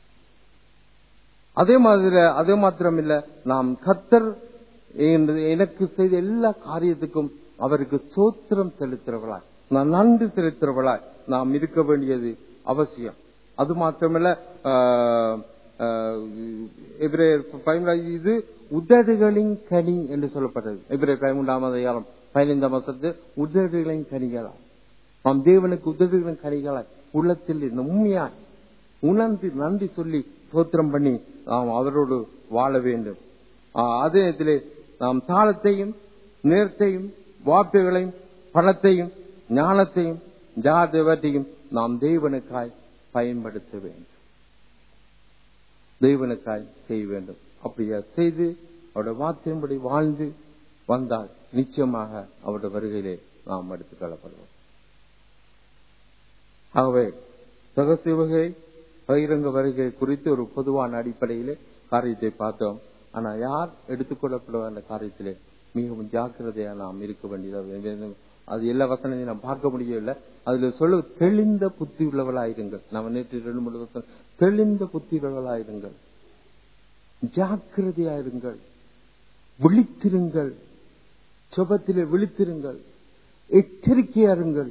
அதே மாதிரி அதே மாத்திரம் இல்ல நாம் கத்தர் என்று எனக்கு செய்த எல்லா காரியத்துக்கும் அவருக்கு சோத்திரம் செலுத்துறவளாய் நான் நன்றி செலுத்துறவளாய் நாம் இருக்க வேண்டியது அவசியம் அது மாத்திரமல்ல ஆஹ், ஆஹ், எபிரேயர் பதிமூன்றாம் இது உதடுகளின் கனி என்று சொல்லப்பட்டது எபிரேயர் பதிமூன்றாம் அதிகாரம் பதினைந்தாம் வருஷத்து உதடுகளின் கனிகளாய் நாம் தேவனுக்கு உதடுகளின் கனிகளாய் உள்ளத்தில் இந்த உண்மையாய் உணர்ந்து நன்றி சொல்லி சோத்திரம் பண்ணி நாம் அவரோடு வாழ வேண்டும் ஆ, அதே நேரத்திலே நாம் தாளத்தையும் நேரத்தையும் வார்த்தைகளையும் பணத்தையும் ஞானத்தையும் ஜாதவத்தையும் நாம் தேவனுக்காய் பயன்படுத்த வேண்டும் தேவனுக்காய் செய்ய வேண்டும் அப்படியா செய்து அவருடைய வார்த்தையின்படி வாழ்ந்து வந்தால் நிச்சயமாக அவருடைய வருகையிலே நாம் எடுத்துக் கொள்ளப்படுவோம் ஆகவே ரகசிய வகை பகிரங்க வருகை குறித்து ஒரு பொதுவான அடிப்படையிலே காரியத்தை பார்த்தோம் ஆனா யார் எடுத்துக்கொள்ளப்படுவார் அந்த காரியத்திலே மிகவும் ஜாக்கிரதையா நாம் இருக்க வேண்டியது அது எல்லா வசனத்தையும் நாம் பார்க்க முடியவில்லை அதுல சொல்ல தெளிந்த புத்தி உள்ளவளாயிருங்கள் நம்ம நேற்று ரெண்டு மூணு வசனம் தெளிந்த புத்தி உள்ளவளாயிருங்கள் ஜாக்கிரதையாயிருங்கள் விழித்திருங்கள் சுபத்திலே விழித்திருங்கள் எச்சரிக்கையாருங்கள்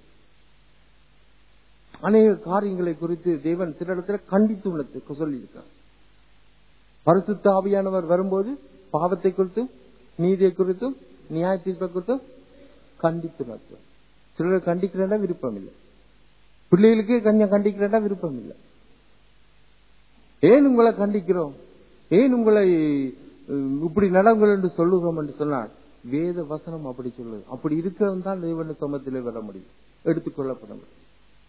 அநேக காரியங்களை குறித்து தேவன் சில இடத்துல கண்டித்து உள்ளது சொல்லியிருக்கார் பரிசுத்த ஆவியானவர் வரும்போது பாவத்தை குறித்தும் நீதியை குறித்தும் நியாய தீர்ப்பை குறித்தும் கண்டித்து நடத்தும் சிலர் கண்டிக்கிறதா விருப்பம் இல்லை பிள்ளைகளுக்கு கொஞ்சம் கண்டிக்கிறதா விருப்பம் இல்லை ஏன் உங்களை கண்டிக்கிறோம் ஏன் உங்களை உம், இப்படி நடங்கள் என்று சொல்லுகிறோம் என்று சொன்னால் வேத வசனம் அப்படி சொல்லுது அப்படி இருக்கிறவன் தான் தேவன் சமத்திலே வர முடியும் எடுத்துக்கொள்ளப்பட முடியும்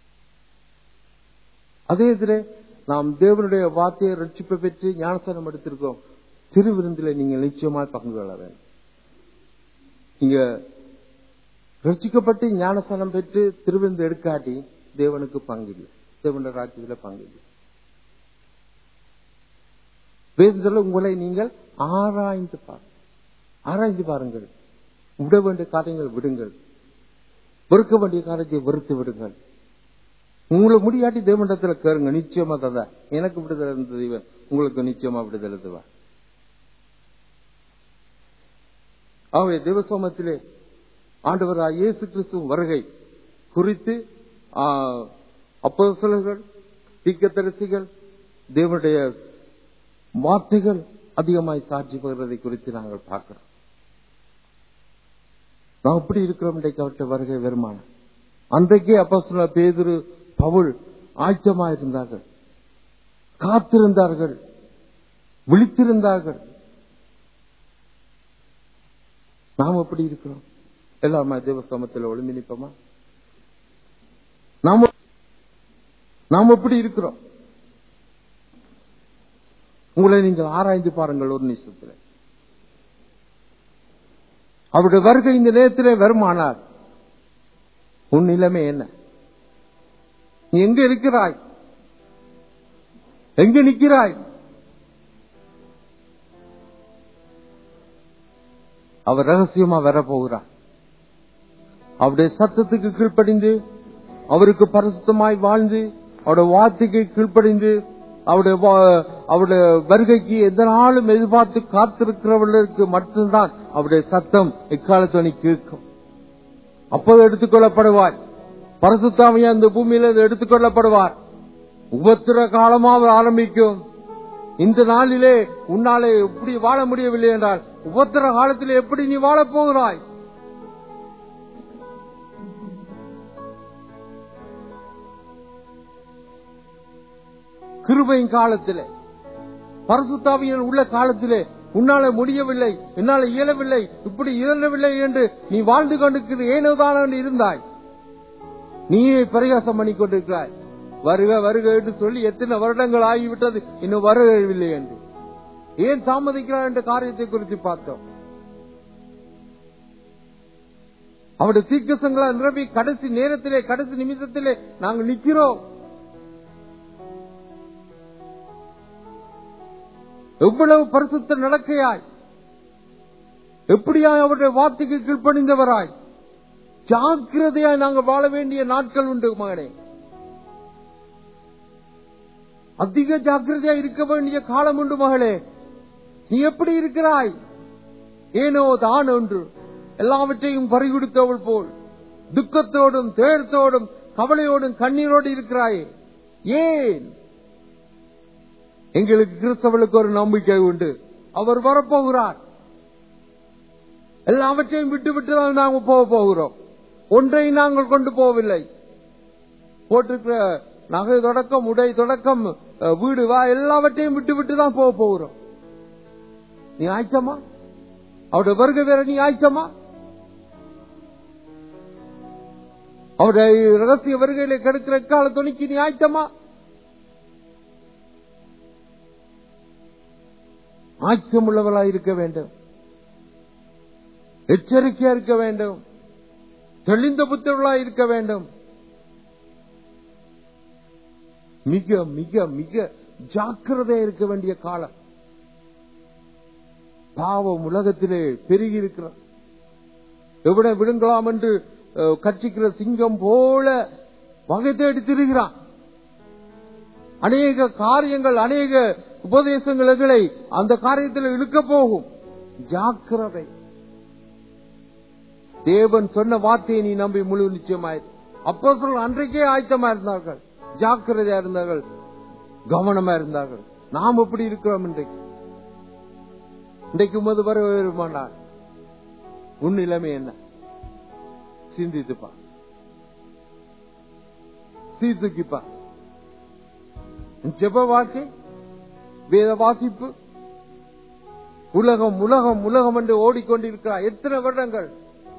அதே இதுல நாம் தேவனுடைய வார்த்தையை ரட்சிப்பை பெற்று ஞானசனம் எடுத்திருக்கோம் திருவிருந்தில நீங்கள் நிச்சயமாய் பங்கு கொள்ள வேண்டும் நீங்க ரட்சிக்கப்பட்டு ஞானசனம் பெற்று திருவிருந்து எடுக்காட்டி தேவனுக்கு பங்கு இல்லை தேவனுடைய ராஜ்யத்துல பங்கு இல்லை வேதம் சொல்ல உங்களை நீங்கள் ஆராய்ந்து பாருங்கள் ஆராய்ந்து பாருங்கள் விட வேண்டிய காரியங்கள் விடுங்கள் வெறுக்க வேண்டிய காரியத்தை வெறுத்து விடுங்கள் உங்களை முடியாட்டி தேவனிடத்துல கேளுங்க நிச்சயமா தந்தா எனக்கு விடுதலை இருந்த தெய்வன் உங்களுக்கு நிச்சயமா விடுதலை தருவார் ஆகவே தேவசோமத்திலே ஆண்டவராய் இயேசு கிறிஸ்து வருகை குறித்து அப்போஸ்தலர்கள் தீர்க்கதரிசிகள் தேவனுடைய வார்த்தைகள் அதிகமாய் சாட்சி பகிர்வதை குறித்து நாங்கள் பார்க்கிறோம் நாம் எப்படி இருக்கிறோம் இன்றைக்கு அவர்கிட்ட வருகை வருமானம் அன்றைக்கே அப்போ பேதுரு பவுல் ஆயத்தமா இருந்தார்கள் காத்திருந்தார்கள் விழித்திருந்தார்கள் நாம் எப்படி இருக்கிறோம் எல்லாருமா தேவசமத்தில் ஒளிந்து நிற்போமா நாம நாம் எப்படி இருக்கிறோம் உங்களை நீங்கள் ஆராய்ந்து பாருங்கள் ஒரு நிமிஷத்தில் அவருடைய வருகை இந்த நேரத்திலே வருமானார் உன் நிலைமை என்ன நீ எங்க இருக்கிறாய் எங்க நிற்கிறாய் அவர் ரகசியமா வரப்போகிறார் அவருடைய சத்தத்துக்கு கீழ்ப்படிந்து அவருக்கு பரிசுத்தமாய் வாழ்ந்து அவருடைய வார்த்தைக்கு கீழ்ப்படிந்து அவருடைய அவருடைய வருகைக்கு எந்த நாளும் எதிர்பார்த்து காத்திருக்கிறவர்களுக்கு மட்டும்தான் அவருடைய சத்தம் எக்காலத்தோனி கேட்கும் அப்போது எடுத்துக்கொள்ளப்படுவார் பரசுத்தாமையா இந்த பூமியில எடுத்துக்கொள்ளப்படுவார் உபத்திர காலமாக ஆரம்பிக்கும் இந்த நாளிலே உன்னாலே எப்படி வாழ முடியவில்லை என்றால் உபத்திர காலத்தில் எப்படி நீ வாழப் போகிறாய் கிருபையின் காலத்திலே பரசுத்தாவியல் உள்ள காலத்திலே உன்னால முடியவில்லை என்னால இயலவில்லை இப்படி இயலவில்லை என்று நீ வாழ்ந்து கொண்டிருக்கிற ஏனோதான் என்று இருந்தாய் நீயே பரிகாசம் பண்ணி கொண்டிருக்கிறாய் வருக வருக என்று சொல்லி எத்தனை வருடங்கள் ஆகிவிட்டது இன்னும் வரவில்லை என்று ஏன் தாமதிக்கிறார் என்ற காரியத்தை குறித்து பார்த்தோம் அவருடைய தீர்க்கசங்களா நிரப்பி கடைசி நேரத்திலே கடைசி நிமிஷத்திலே நாங்கள் நிற்கிறோம் எவ்வளவு பரிசுத்த நடக்கையாய் எப்படியாய் அவருடைய வார்த்தைக்கு கீழ்ப்பணிந்தவராய் ஜாக்கிரதையாய் நாங்கள் வாழ வேண்டிய நாட்கள் உண்டு மகனே அதிக ஜாக்கிரதையா இருக்க வேண்டிய காலம் உண்டு மகளே நீ எப்படி இருக்கிறாய் ஏனோ தான் ஒன்று எல்லாவற்றையும் பறிகொடுத்தவள் போல் துக்கத்தோடும் தேர்த்தோடும் கவலையோடும் கண்ணீரோடு இருக்கிறாயே ஏன் எங்களுக்கு கிறிஸ்தவளுக்கு ஒரு நம்பிக்கை உண்டு அவர் வரப்போகிறார் எல்லாவற்றையும் விட்டு விட்டு தான் நாங்கள் போக போகிறோம் ஒன்றையும் நாங்கள் கொண்டு போகவில்லை போட்டிருக்கிற நகை தொடக்கம் உடை தொடக்கம் வீடு வா எல்லாவற்றையும் விட்டு விட்டு தான் போக போகிறோம் நீ ஆய்ச்சமா அவருடைய வருகை வேற நீ ஆய்ச்சமா அவருடைய ரகசிய வருகையில கெடுக்கிற கால துணிக்கு நீ ஆய்ச்சமா ஆச்சமுள்ளவளாய் இருக்க வேண்டும் எச்சரிக்கையா இருக்க வேண்டும் தெளிந்த புத்தர்களாய் இருக்க வேண்டும் மிக மிக மிக ஜாக்கிரதையா இருக்க வேண்டிய காலம் பாவம் உலகத்திலே பெருகி இருக்கிறது எവിടെ விடுங்கலாம் என்று கட்சிக்கிற சிங்கம் போல வகை தேடி திரிகிறான் அநேக காரியங்கள் அநேக உபதேசங்களை அந்த காரியத்தில் இழுக்க போகும் ஜாக்கிரதை தேவன் சொன்ன வார்த்தையை நீ நம்பி முழு நிச்சயமாய் அப்போ சொல்ல அன்றைக்கே ஆயத்தமா இருந்தார்கள் ஜாக்கிரதையா இருந்தார்கள் கவனமா இருந்தார்கள் நாம் எப்படி இருக்கிறோம் இன்றைக்கு இன்றைக்கு உமது வர வருமானார் உன் நிலைமை என்ன சிந்தித்துப்பா சீர்தூக்கிப்பா ஜெப வாழ்க்கை வேத வாசிப்பு உலகம் உலகம் உலகம் என்று ஓடிக்கொண்டிருக்கிறார் எத்தனை வருடங்கள்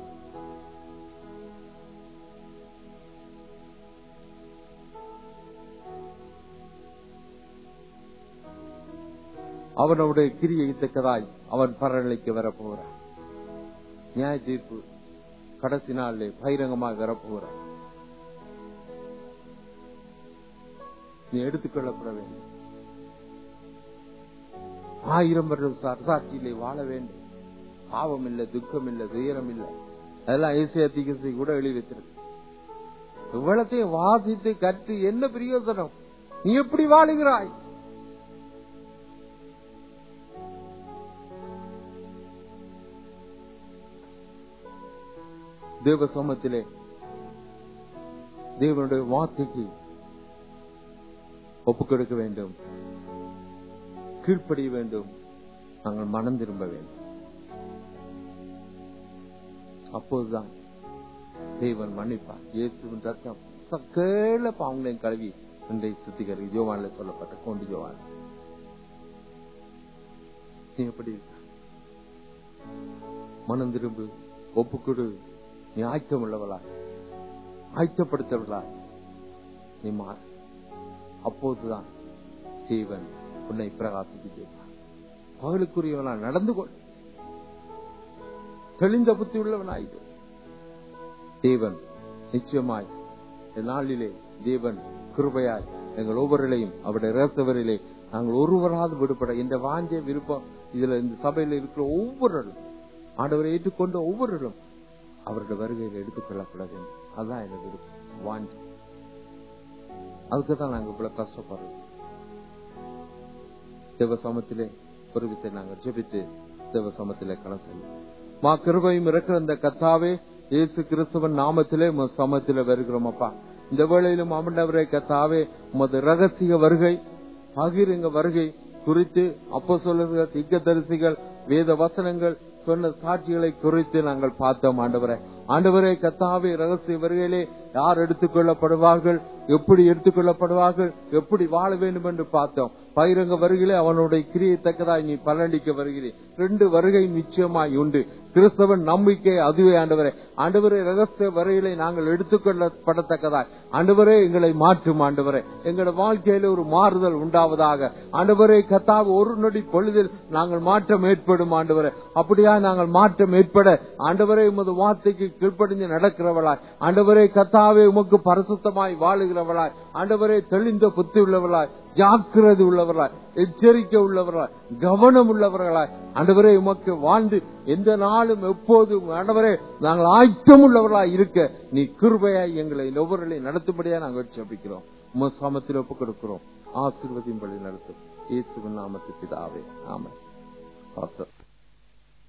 அவனுடைய கிரியை தக்கதாய் அவன் பரநிலைக்கு வரப்போகிறான் நியாய தீர்ப்பு கடைசி நாளிலே பகிரங்கமாக வரப்போகிறான் நீ எடுத்துக்கொள்ளப்பட வேண்டும் ஆயிரம் வருடம் அரசாட்சியிலே வாழ வேண்டும் பாவம் இல்லை துக்கம் இல்லை துயரம் இல்லை அதெல்லாம் ஏசியா தீக்கத்தை கூட எழுதி வச்சிருக்கு இவ்வளத்தையும் வாசித்து கற்று என்ன பிரயோஜனம் நீ எப்படி வாழுகிறாய் தேவ சமத்திலே தேவனுடைய வார்த்தைக்கு ஒப்புக்கொடுக்க வேண்டும் கீழ்ப்படிய வேண்டும் நாங்கள் மனம் திரும்ப வேண்டும் அப்போதுதான் தேவன் மன்னிப்பார் இயேசுவின் ரத்தம் சகல பாவங்களையும் கழுவி இன்றை சுத்திகரி ஜோவான்ல சொல்லப்பட்ட கொண்டு ஜோவான் நீ எப்படி இருக்க? மனம் திரும்பு ஒப்புக்கொடு நீ ஆயத்தம் உள்ளவளா ஆயத்தப்படுத்தவளா நீ மாறு அப்போதுதான் தேவன் உன்னை பிரகாசிக்க செய்வார் பகலுக்குரியவனா நடந்து கொள் தெளிந்த புத்தி உள்ளவனாயிடு தேவன் நிச்சயமாய் இந்த நாளிலே தேவன் கிருபையாய் எங்கள் ஒவ்வொருளையும் அவருடைய ரசவரிலே நாங்கள் ஒருவராது விடுபட இந்த வாஞ்ச விருப்பம் இதுல இந்த சபையில இருக்கிற ஒவ்வொருவரும் ஆண்டவரை ஏற்றுக்கொண்ட ஒவ்வொருவரும் அவருடைய வருகையில் எடுத்துக் கொள்ளப்பட வேண்டும் அதுதான் எனக்கு விருப்பம் வாஞ்சி அதுக்கு தான் நாங்க இவ்வளவு கஷ்டப்படுறோம் தேவ சமத்திலே ஒரு விஷயம் நாங்கள் ஜெபித்து தேவ சமத்திலே கணம் செய்யும் மா கிருபையும் இருக்கிற இந்த கத்தாவே இயேசு கிறிஸ்துவன் நாமத்திலே உமது சமத்திலே வருகிறோம் அப்பா இந்த வேளையிலும் அமண்டவரே கத்தாவே உமது ரகசிய வருகை பகிருங்க வருகை குறித்து அப்போ சொல்லுகிற திக்கதரிசிகள் வேத வசனங்கள் சொன்ன சாட்சிகளை குறித்து நாங்கள் பார்த்தோம் ஆண்டவரே ஆண்டவரே கத்தாவே ரகசிய வருகையிலே யார் எடுத்துக் கொள்ளப்படுவார்கள் எப்படி எடுத்துக் கொள்ளப்படுவார்கள் எப்படி வாழ வேண்டும் என்று பார்த்தோம் பகிரங்க வருகையிலே அவனுடைய கிரியத்தக்கதாய் நீ பலனளிக்க வருகிறேன் ரெண்டு வருகை நிச்சயமாய் உண்டு கிறிஸ்தவன் நம்பிக்கை அதுவே ஆண்டவரே ஆண்டவரே ரகசிய வருகையிலே நாங்கள் எடுத்துக்கொள்ளப்படத்தக்கதாய் ஆண்டவரே எங்களை மாற்றும் ஆண்டவரே எங்களோட வாழ்க்கையில ஒரு மாறுதல் உண்டாவதாக ஆண்டவரே கத்தாവ് ஒரு நொடி பொழுதில் நாங்கள் மாற்றம் ஏற்படும் ஆண்டவரே அப்படியா நாங்கள் மாற்றம் ஏற்பட ஆண்டவரே உமது வார்த்தைக்கு கீழ்ப்படிஞ்சு நடக்கிறவளாய் ஆண்டவரே கத்தாவே உமக்கு பரிசுத்தமாய் வாழுகிறவளாய் ஆண்டவரே தெளிந்த புத்தி உள்ளவளாய் ஜாக்கிரதை உள்ளவர்களாய் எச்சரிக்கை உள்ளவர்களாய் கவனம் உள்ளவர்களாய் ஆண்டவரே உமக்கு வாழ்ந்து எந்த நாளும் எப்போதும் ஆண்டவரே நாங்கள் ஆயத்தம் உள்ளவர்களாய் இருக்க நீ கிருபையாய் எங்களை ஒவ்வொருளையும் நடத்தும்படியா நாங்கள் ஜபிக்கிறோம் உம சாமத்தில் ஒப்புக் கொடுக்கிறோம் ஆசீர்வதியும் படி நடத்தும் இயேசுவின் நாமத்து பிதாவே ஆமென் பாஸ்டர்